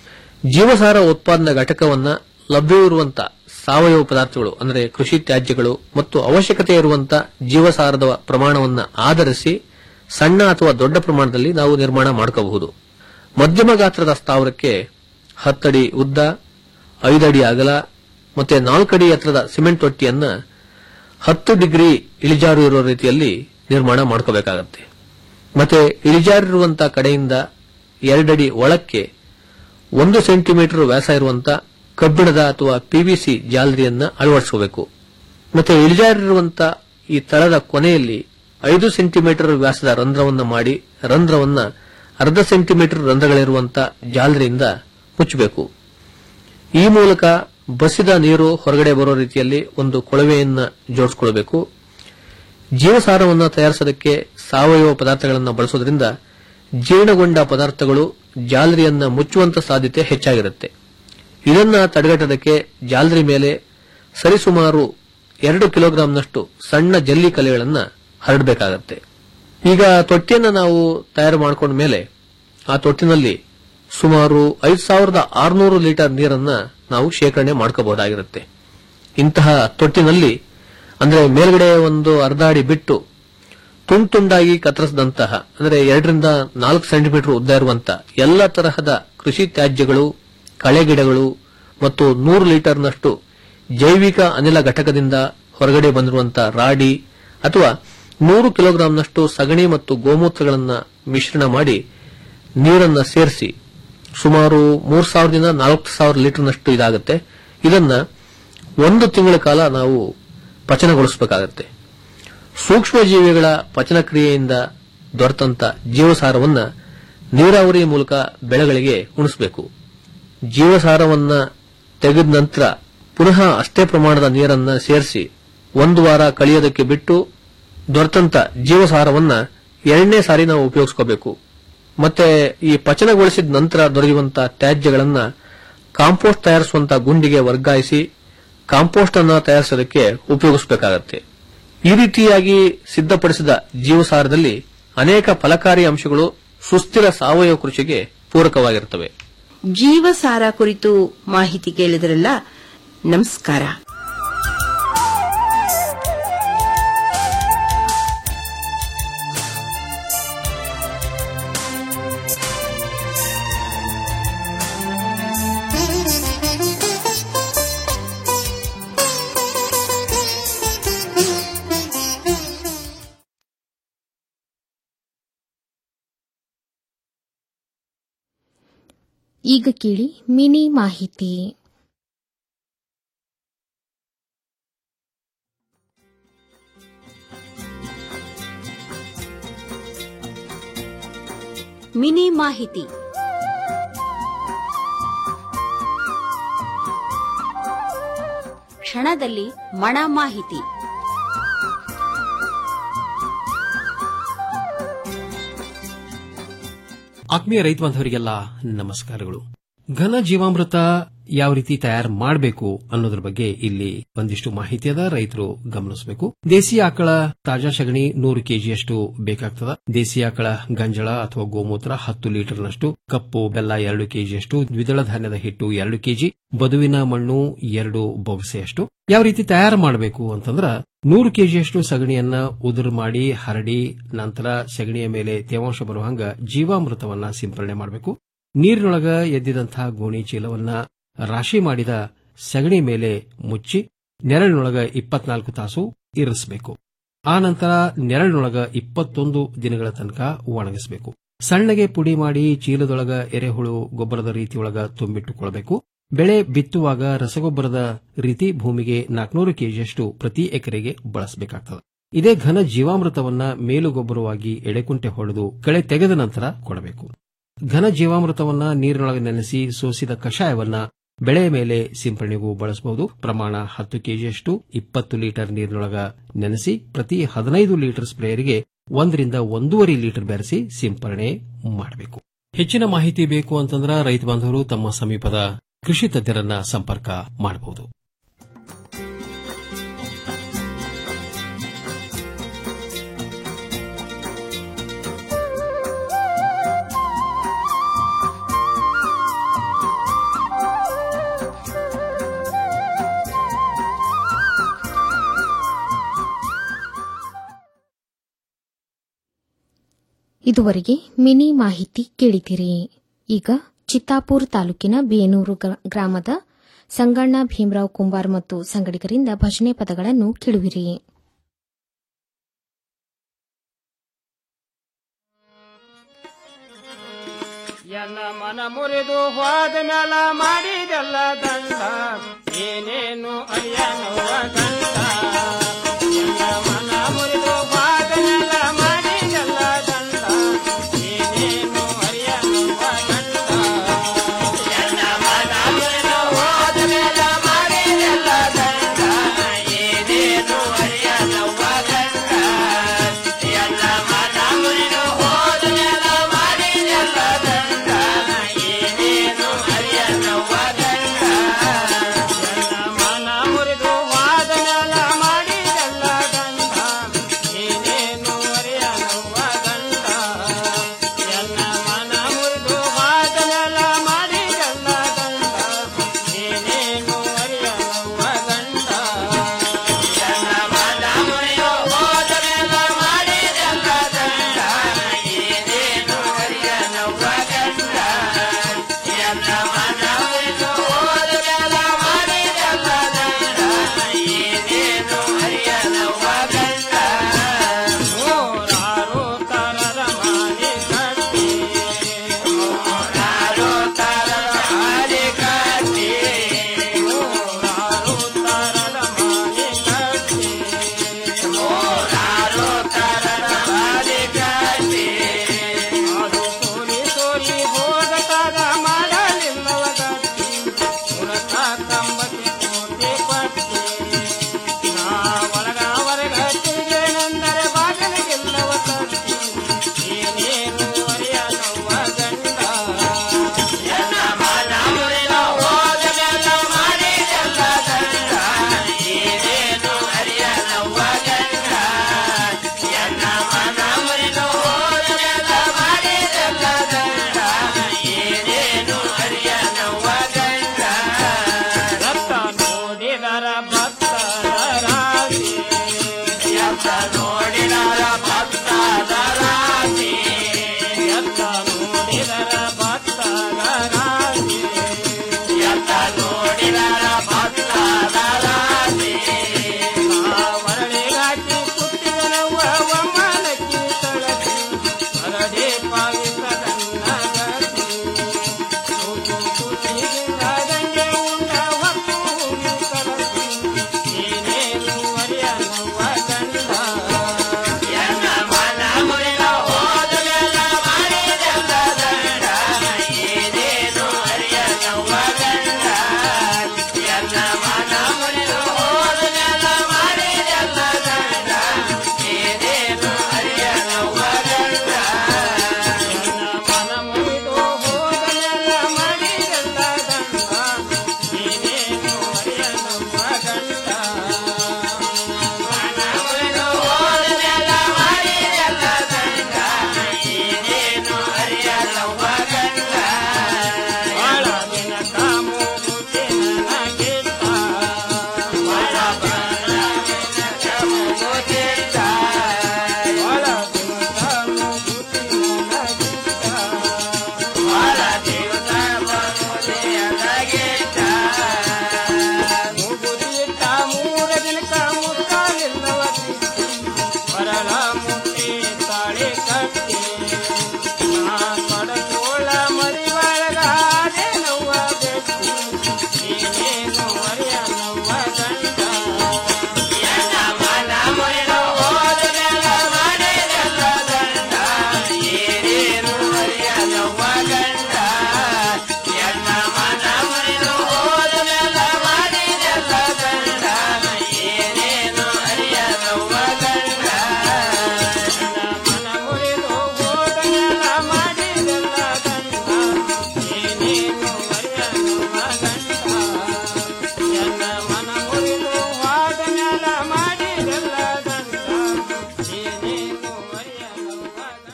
ಜೀವಸಾರ ಉತ್ಪಾದನಾ ಘಟಕವನ್ನ ಲಭ್ಯವಿರುವಂತಹ ಸಾವಯವ ಪದಾರ್ಥಗಳು ಅಂದರೆ ಕೃಷಿ ತ್ಯಾಜ್ಯಗಳು ಮತ್ತು ಅವಶ್ಯಕತೆ ಇರುವಂತಹ ಜೀವಸಾರದ ಪ್ರಮಾಣವನ್ನು ಆಧರಿಸಿ ಸಣ್ಣ ಅಥವಾ ದೊಡ್ಡ ಪ್ರಮಾಣದಲ್ಲಿ ನಾವು ನಿರ್ಮಾಣ ಮಾಡ್ಕೋಬಹುದು ಮಧ್ಯಮ ಗಾತ್ರದ ಸ್ಥಾವರಕ್ಕೆ ಹತ್ತಡಿ ಉದ್ದ ಐದಡಿ ಅಗಲ ಮತ್ತೆ ನಾಲ್ಕಡಿ ಎತ್ತರದ ಸಿಮೆಂಟ್ ತೊಟ್ಟಿಯನ್ನ ಹತ್ತು ಡಿಗ್ರಿ ಇಳಿಜಾರು ಇರುವ ರೀತಿಯಲ್ಲಿ ನಿರ್ಮಾಣ ಮಾಡ್ಕೋಬೇಕಾಗತ್ತೆ ಮತ್ತೆ ಇಳಿಜಾರಿರುವಂತಹ ಕಡೆಯಿಂದ ಎರಡಡಿ ಒಳಕ್ಕೆ ಒಂದು ಸೆಂಟಿಮೀಟರ್ ವ್ಯಾಸ ಇರುವಂತ ಕಬ್ಬಿಣದ ಅಥವಾ ಪಿವಿಸಿ ಜಾಲರಿಯನ್ನ ಅಳವಡಿಸಬೇಕು ಮತ್ತೆ ಇಳಿಜಾರಿರುವಂತ ಈ ತಳದ ಕೊನೆಯಲ್ಲಿ ಐದು ಸೆಂಟಿಮೀಟರ್ ವ್ಯಾಸದ ರಂಧ್ರವನ್ನ ಮಾಡಿ ರಂಧ್ರವನ್ನ ಅರ್ಧ ಸೆಂಟಿಮೀಟರ್ ರಂಧ್ರಗಳಿರುವಂತ ಜಾಲರಿಯಿಂದ ಮುಚ್ಚಬೇಕು ಈ ಮೂಲಕ ಬಸಿದ ನೀರು ಹೊರಗಡೆ ಬರೋ ರೀತಿಯಲ್ಲಿ ಒಂದು ಕೊಳವೆಯನ್ನ ಜೋಡಿಸಿಕೊಳ್ಳಬೇಕು ಜೀವಸಾರವನ್ನು ತಯಾರಿಸೋದಕ್ಕೆ ಸಾವಯವ ಪದಾರ್ಥಗಳನ್ನು ಬಳಸೋದ್ರಿಂದ ಜೀರ್ಣಗೊಂಡ ಪದಾರ್ಥಗಳು ಜಾಲರಿಯನ್ನ ಮುಚ್ಚುವಂತ ಸಾಧ್ಯತೆ ಹೆಚ್ಚಾಗಿರುತ್ತೆ ಇದನ್ನ ತಡೆಗಟ್ಟೋದಕ್ಕೆ ಜಾಲರಿ ಮೇಲೆ ಸರಿಸುಮಾರು ಎರಡು ಕಿಲೋಗ್ರಾಂನಷ್ಟು ಸಣ್ಣ ಜಲ್ಲಿ ಕಲೆಗಳನ್ನು ಹರಡಬೇಕಾಗತ್ತೆ ಈಗ ತೊಟ್ಟಿಯನ್ನ ನಾವು ತಯಾರು ಮಾಡಿಕೊಂಡ ಮೇಲೆ ಆ ತೊಟ್ಟಿನಲ್ಲಿ ಸುಮಾರು ಐದು ಸಾವಿರದ ಆರುನೂರು ಲೀಟರ್ ನೀರನ್ನ ನಾವು ಶೇಖರಣೆ ಮಾಡ್ಕೋಬಹುದಾಗಿರುತ್ತೆ ಇಂತಹ ತೊಟ್ಟಿನಲ್ಲಿ ಅಂದ್ರೆ ಮೇಲ್ಗಡೆ ಒಂದು ಅರ್ಧ ಅಡಿ ಬಿಟ್ಟು ತುಂಡು ತುಂಡಾಗಿ ಕತ್ತರಿಸಿದಂತಹ ಅಂದ್ರೆ ಎರಡರಿಂದ ನಾಲ್ಕು ಸೆಂಟಿಮೀಟರ್ ಉದ್ದ ಇರುವಂತ ಎಲ್ಲ ತರಹದ ಕೃಷಿ ತ್ಯಾಜ್ಯಗಳು ಕಳೆಗಿಡಗಳು ಮತ್ತು ನೂರು ಲೀಟರ್ನಷ್ಟು ಜೈವಿಕ ಅನಿಲ ಘಟಕದಿಂದ ಹೊರಗಡೆ ಬಂದಿರುವಂತಹ ರಾಡಿ ಅಥವಾ ನೂರು ಕಿಲೋಗ್ರಾಂನಷ್ಟು ಸಗಣಿ ಮತ್ತು ಗೋಮೂತ್ರಗಳನ್ನ ಮಿಶ್ರಣ ಮಾಡಿ ನೀರನ್ನ ಸೇರಿಸಿ ಸುಮಾರು ಮೂರು ಸಾವಿರದಿಂದ ನಾಲ್ಕು ಸಾವಿರ ಲೀಟರ್ನಷ್ಟು ಇದಾಗುತ್ತೆ ಇದನ್ನ ಒಂದು ತಿಂಗಳ ಕಾಲ ನಾವು ಪಚನಗೊಳಿಸಬೇಕಾಗತ್ತೆ ಸೂಕ್ಷ್ಮ ಜೀವಿಗಳ ಪಚನ ಕ್ರಿಯೆಯಿಂದ ದೊರೆತಂತ ಜೀವಸಾರವನ್ನ ನೀರಾವರಿ ಮೂಲಕ ಬೆಳೆಗಳಿಗೆ ಉಣಿಸಬೇಕು ಜೀವಸಾರವನ್ನ ತೆಗೆದ ನಂತರ ಪುನಃ ಅಷ್ಟೇ ಪ್ರಮಾಣದ ನೀರನ್ನ ಸೇರಿಸಿ ಒಂದು ವಾರ ಕಳಿಯೋದಕ್ಕೆ ಬಿಟ್ಟು ದೊರೆತಂತ ಜೀವಸಾರವನ್ನ ಎರಡನೇ ಸಾರಿ ನಾವು ಉಪಯೋಗಿಸ್ಕೋಬೇಕು ಮತ್ತೆ ಈ ಪಚನಗೊಳಿಸಿದ ನಂತರ ದೊರೆಯುವಂತಹ ತ್ಯಾಜ್ಯಗಳನ್ನ ಕಾಂಪೋಸ್ಟ್ ತಯಾರಿಸುವಂತ ಗುಂಡಿಗೆ ವರ್ಗಾಯಿಸಿ ಕಾಂಪೋಸ್ಟ್ ಅನ್ನ ತಯಾರಿಸೋದಕ್ಕೆ ಉಪಯೋಗಿಸಬೇಕಾಗತ್ತೆ ಈ ರೀತಿಯಾಗಿ ಸಿದ್ಧಪಡಿಸಿದ ಜೀವಸಾರದಲ್ಲಿ ಅನೇಕ ಫಲಕಾರಿ ಅಂಶಗಳು ಸುಸ್ಥಿರ ಸಾವಯವ ಕೃಷಿಗೆ ಪೂರಕವಾಗಿರುತ್ತವೆ ಜೀವಸಾರ ಕುರಿತು ಮಾಹಿತಿ ಕೇಳಿದ್ರಲ್ಲ ನಮಸ್ಕಾರ ಈಗ ಕೇಳಿ ಮಿನಿ ಮಾಹಿತಿ ಮಿನಿ ಮಾಹಿತಿ ಕ್ಷಣದಲ್ಲಿ ಮಣ ಮಾಹಿತಿ ಆತ್ಮೀಯ ರೈತ ಬಾಂಧವರಿಗೆಲ್ಲ ನಮಸ್ಕಾರಗಳು ಘನ ಜೀವಾಮೃತ ಯಾವ ರೀತಿ ತಯಾರು ಮಾಡಬೇಕು ಅನ್ನೋದ್ರ ಬಗ್ಗೆ ಇಲ್ಲಿ ಒಂದಿಷ್ಟು ಮಾಹಿತಿ ಅದ ರೈತರು ಗಮನಿಸಬೇಕು ದೇಸಿ ಆಕಳ ತಾಜಾ ಸಗಣಿ ನೂರು ಕೆಜಿಯಷ್ಟು ಬೇಕಾಗ್ತದ ದೇಸಿ ಆಕಳ ಗಂಜಳ ಅಥವಾ ಗೋಮೂತ್ರ ಹತ್ತು ಲೀಟರ್ನಷ್ಟು ಕಪ್ಪು ಬೆಲ್ಲ ಎರಡು ಕೆಜಿಯಷ್ಟು ದ್ವಿದಳ ಧಾನ್ಯದ ಹಿಟ್ಟು ಎರಡು ಕೆಜಿ ಬದುವಿನ ಮಣ್ಣು ಎರಡು ಬೊಗಸೆಯಷ್ಟು ಯಾವ ರೀತಿ ತಯಾರು ಮಾಡಬೇಕು ಅಂತಂದ್ರ ನೂರು ಕೆಜಿಯಷ್ಟು ಸಗಣಿಯನ್ನ ಉದುರು ಮಾಡಿ ಹರಡಿ ನಂತರ ಸಗಣಿಯ ಮೇಲೆ ತೇವಾಂಶ ಬರುವಂಗ ಜೀವಾಮೃತವನ್ನ ಸಿಂಪರಣೆ ಮಾಡಬೇಕು ನೀರಿನೊಳಗ ಎದ್ದಿದಂತಹ ಗೋಣಿ ಚೀಲವನ್ನ ರಾಶಿ ಮಾಡಿದ ಸಗಣಿ ಮೇಲೆ ಮುಚ್ಚಿ ನೆರಳಿನೊಳಗ ಇಪ್ಪತ್ನಾಲ್ಕು ತಾಸು ಇರಿಸಬೇಕು ಆ ನಂತರ ನೆರಳಿನೊಳಗ ಇಪ್ಪತ್ತೊಂದು ದಿನಗಳ ತನಕ ಒಣಗಿಸಬೇಕು ಸಣ್ಣಗೆ ಪುಡಿ ಮಾಡಿ ಚೀಲದೊಳಗ ಎರೆಹುಳು ಗೊಬ್ಬರದ ರೀತಿಯೊಳಗ ತುಂಬಿಟ್ಟುಕೊಳ್ಳಬೇಕು ಬೆಳೆ ಬಿತ್ತುವಾಗ ರಸಗೊಬ್ಬರದ ರೀತಿ ಭೂಮಿಗೆ ನಾಲ್ಕನೂರು ಕೆಜಿಯಷ್ಟು ಪ್ರತಿ ಎಕರೆಗೆ ಬಳಸಬೇಕಾಗ್ತದೆ ಇದೇ ಘನ ಜೀವಾಮೃತವನ್ನ ಮೇಲುಗೊಬ್ಬರವಾಗಿ ಎಡೆಕುಂಟೆ ಹೊಡೆದು ಕಳೆ ತೆಗೆದ ನಂತರ ಕೊಡಬೇಕು ಘನ ಜೀವಾಮೃತವನ್ನ ನೀರಿನೊಳಗೆ ನೆನೆಸಿ ಸೋಸಿದ ಕಷಾಯವನ್ನ ಬೆಳೆಯ ಮೇಲೆ ಸಿಂಪರಣೆಗೂ ಬಳಸಬಹುದು ಪ್ರಮಾಣ ಹತ್ತು ಕೆಜಿಯಷ್ಟು ಇಪ್ಪತ್ತು ಲೀಟರ್ ನೀರಿನೊಳಗ ನೆನೆಸಿ ಪ್ರತಿ ಹದಿನೈದು ಲೀಟರ್ ಸ್ಪ್ರೇಯರ್ಗೆ ಒಂದರಿಂದ ಒಂದೂವರೆ ಲೀಟರ್ ಬೆರೆಸಿ ಸಿಂಪರಣೆ ಮಾಡಬೇಕು ಹೆಚ್ಚಿನ ಮಾಹಿತಿ ಬೇಕು ಅಂತಂದ್ರ ರೈತ ಬಾಂಧವರು ತಮ್ಮ ಸಮೀಪದ ಕೃಷಿ ತಜ್ಞರನ್ನ ಸಂಪರ್ಕ ಮಾಡಬಹುದು ಇದುವರೆಗೆ ಮಿನಿ ಮಾಹಿತಿ ಕೇಳಿದಿರಿ ಈಗ ಚಿತ್ತಾಪುರ ತಾಲೂಕಿನ ಬೇನೂರು ಗ್ರ- ಗ್ರಾಮದ ಸಂಗಣ್ಣ ಭೀಮರಾವ್ ಕುಂಬಾರ್ ಮತ್ತು ಸಂಗಡಿಗರಿಂದ ಭಜನೆ ಪದಗಳನ್ನು ಕೇಳುವಿರಿ ಎನ್ನ ಮನ ಮುರಿದು ಹೋದ ಮ್ಯಾಲ ಮಾಡಿದೆಲ್ಲ ದಂಡ ಏನೇನು ಅಯ್ಯನವ್ವ ಗಂಡ ಎನ್ನ ಮನ ಮುರಿದು ಹೋದ ಮ್ಯಾಲ ಮಾಡಿದೆಲ್ಲ ದಂಡ ಏನೇನು ಅಯ್ಯನವ್ವ ಗಂಡ ಎನ್ನ ಮನ ಮುರಿದು ಹೋದ ಮ್ಯಾಲ ಮಾಡಿದೆಲ್ಲ ದಂಡ ಏನೇನು ಅಯ್ಯನವ್ವ ಗಂಡ ಎನ್ನ ಮನ ಮುರಿದು ಹೋದ ಮ್ಯಾಲ ಮಾಡಿದೆಲ್ಲ ದಂಡ ಏನೇನು ಅಯ್ಯನವ್ವ ಗಂಡ ಎನ್ನ ಮನ ಮುರಿದು ಹೋದ ಮ್ಯಾಲ ಮಾಡಿದೆಲ್ಲ ದಂಡ ಏನೇನು ಅಯ್ಯನವ್ವ ಗಂಡ ಎನ್ನ ಮನ ಮುರಿದು ಹೋದ ಮ್ಯಾಲ ಮಾಡಿದೆಲ್ಲ ದಂಡ ಏನೇನು ಅಯ್ಯನವ್ವ ಗಂಡ ಎನ್ನ ಮನ ಮುರಿದು ಹೋದ ಮ್ಯಾಲ ಮಾಡಿದೆಲ್ಲ ದಂಡ ಏನೇನು ಅಯ್ಯನವ್ವ ಗಂಡ ಎನ್ನ ಮನ ಮುರಿದು ಹೋದ ಮ್ಯಾಲ ಮಾಡಿದೆಲ್ಲ ದಂಡ ಏನೇನು ಅಯ್ಯನವ್ವ ಗಂಡ ನೂರಾರು ತರರ ಮಾಲಿ ಕಟ್ಟಿ ನೂರಾರು ತರರ ಮಾಲಿ ಕಟ್ಟಿ ನೂರಾರು ತರರ ಮಾಲಿ ಕಟ್ಟಿ ನೂರಾರು ತರರ ಮಾಲಿ ಕಟ್ಟಿ ಅದು ಸೋರಿ ಸೋರಿ ಹೋಗತಾಗ ಮಾಡಲಿಲ್ಲವ ಗಟ್ಟಿ ಉರತ ಕಂಬಕ್ಕೆ ಕೋಟೆ ಪಟ್ಟಿ ನಾ ಒಳಗ ಹೊರಗಟ್ಟಿಗೆ ನಂದರೆ ಬಾಗಿಲಿಗೆಲ್ಲವ ತಟ್ಟಿ ಏನೇನು ಅರಿಯನವ್ವ ಗಂಡ ಎನ್ನ ಮನ ಮುರಿದ ಹೋದ ಮ್ಯಾಲ ಮಾಡಿದೆಲ್ಲ ದಂಡ ಏನೇನು ಅರಿಯನವ್ವ ಗಂಡ ಎನ್ನ ಮನ ಮುರಿದ ಹೋದ ಮ್ಯಾಲ ಮಾಡಿದೆಲ್ಲ ದಂಡ ಏನೇನು ಅರಿಯನವ್ವ ಗಂಡ ರಕ್ತ ನೋಡಿದರ ಭಕ್ತರ ರಾಶಿ ಎತ್ತ ನೋಡಿದರ ಭಕ್ತರ ರಾಶಿ ಎತ್ತ ನೋಡಿದರ ಭಕ್ತರ ರಾಶಿ ಎತ್ತ ನೋಡಿದರ ಭಕ್ತರ ರಾಶಿ ವರಳಿಗಾಕಿ ಕುಟ್ಟಿದನವ್ವ ಒಮ್ಮನಕ್ಕಿ ತಳಸಿ ಹರಡೆ ಪಾವಿಸದನ್ನ ಗತಿ ತುಟಿ ತುಟಿಗಿಂದಂಗೆ ಉಂಡ ಹೊತ್ತು ಕಲಸಿ ಏನೇನು ಅರಿಯನವ್ವ ಗಂಡ ಎನ್ನ ಮನ ಮುರಿದ ಹೋದ ಮ್ಯಾಲ ಮಾಡಿದೆಲ್ಲ ದಂಡ ಏನೇನು ಅರಿಯನವ್ವ ಗಂಡ ಎನ್ನ ಮನ ಮುರಿದ ಹೋದ ಮ್ಯಾಲ ಮಾಡಿದೆಲ್ಲ ದಂಡ ಏನೇನು ಅರಿಯನವ್ವ ಗಂಡ ಎನ್ನ ಮನ ಮುರಿದು ಹೋದ ಮ್ಯಾಲ ಮಾಡಿದೆಲ್ಲ ದಂಡ ಏನೇನು ಅರಿಯನವ್ವ ಗಂಡ ಮನ ಮುರಿದು ಹೋದ ಮ್ಯಾಲ ಮಾಡಿದೆಲ್ಲ ದಂಡ ಏನೇನು ಅರಿಯನವ್ವ ಗಂಡ ಬಾಳ ದಿನ ಕಾಮು ಮುಚ್ಚಿ ನನಗಿಟ್ಟ ಬಾಳ ಬಾಳ ದಿನ ಕಾಮು ಮುಚ್ಚಿಟ್ಟ ಬಾಳ ದಿನ ಕಾಮು ಮುಚ್ಚಿ ನನಗಿಟ್ಟ ಬಾಳ ದಿವಸ ಮುಚ್ಚಿ ನನಗಿಟ್ಟ ಮುಗುದಿಟ್ಟ ಮೂರ ದಿನಕ ಮುತ್ತಾಲಿಲ್ಲವ ಬರಳ ಮುಟ್ಟಿ ತಾಳಿ ಕಟ್ಟಿ ನಾ ಕಡಕೋಳ ಮರಿ ಒಳಗಾದೆ ನೋವ ಬೆಟ್ಟಿ ಏನೇನು ಅರಿಯನವ್ವ ಗಂಡ ಎನ್ನ ಮನ ಮುರಿದು ಹೋದ ಮ್ಯಾಲ ಮಾಡಿದೆಲ್ಲ ದಂಡ ಏನೇನು ಅರಿಯನವ್ವ ಗಂಡ ಎನ್ನ ಮನ ಮುರಿದು ಹೋದ ಮ್ಯಾಲ ಮಾಡಿದೆಲ್ಲ ದಂಡ ಏನೇನು ಅರಿಯನವ್ವ ಗಂಡ ಎನ್ನ ಮನ ಮುರಿದು ಹೋದ ಮ್ಯಾಲ ಮಾಡಿದೆಲ್ಲ ದಂಡ ಏನೇನು ಅರಿಯನವ್ವ ಗಂಡ ಎನ್ನ ಮನ ಮುರಿದು ಹೋದ ಮ್ಯಾಲ ಮಾಡಿದೆಲ್ಲ ದಂಡ ಏನೇನು ಅರಿಯನವ್ವ ಗಂಡ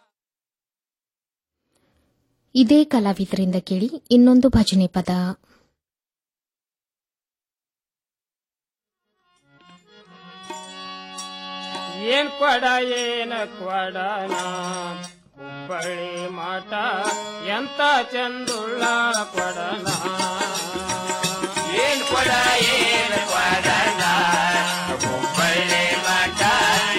ಇದೇ ಕಲಾವಿದರಿಂದ ಕೇಳಿ ಇನ್ನೊಂದು ಭಜನೆ ಪದ ಏನ್ ಕೊಡ ಏನ ಕೊಡನ ಹುಬ್ಬಳ್ಳಿ ಮಾಟ ಎಂತ ಚಂದುಳ್ಳ ಕೊಡನ ಏನ್ ಕೊಡ ಏನ ಕೊಡನ ಹುಬ್ಬಳ್ಳಿ ಮಾಟ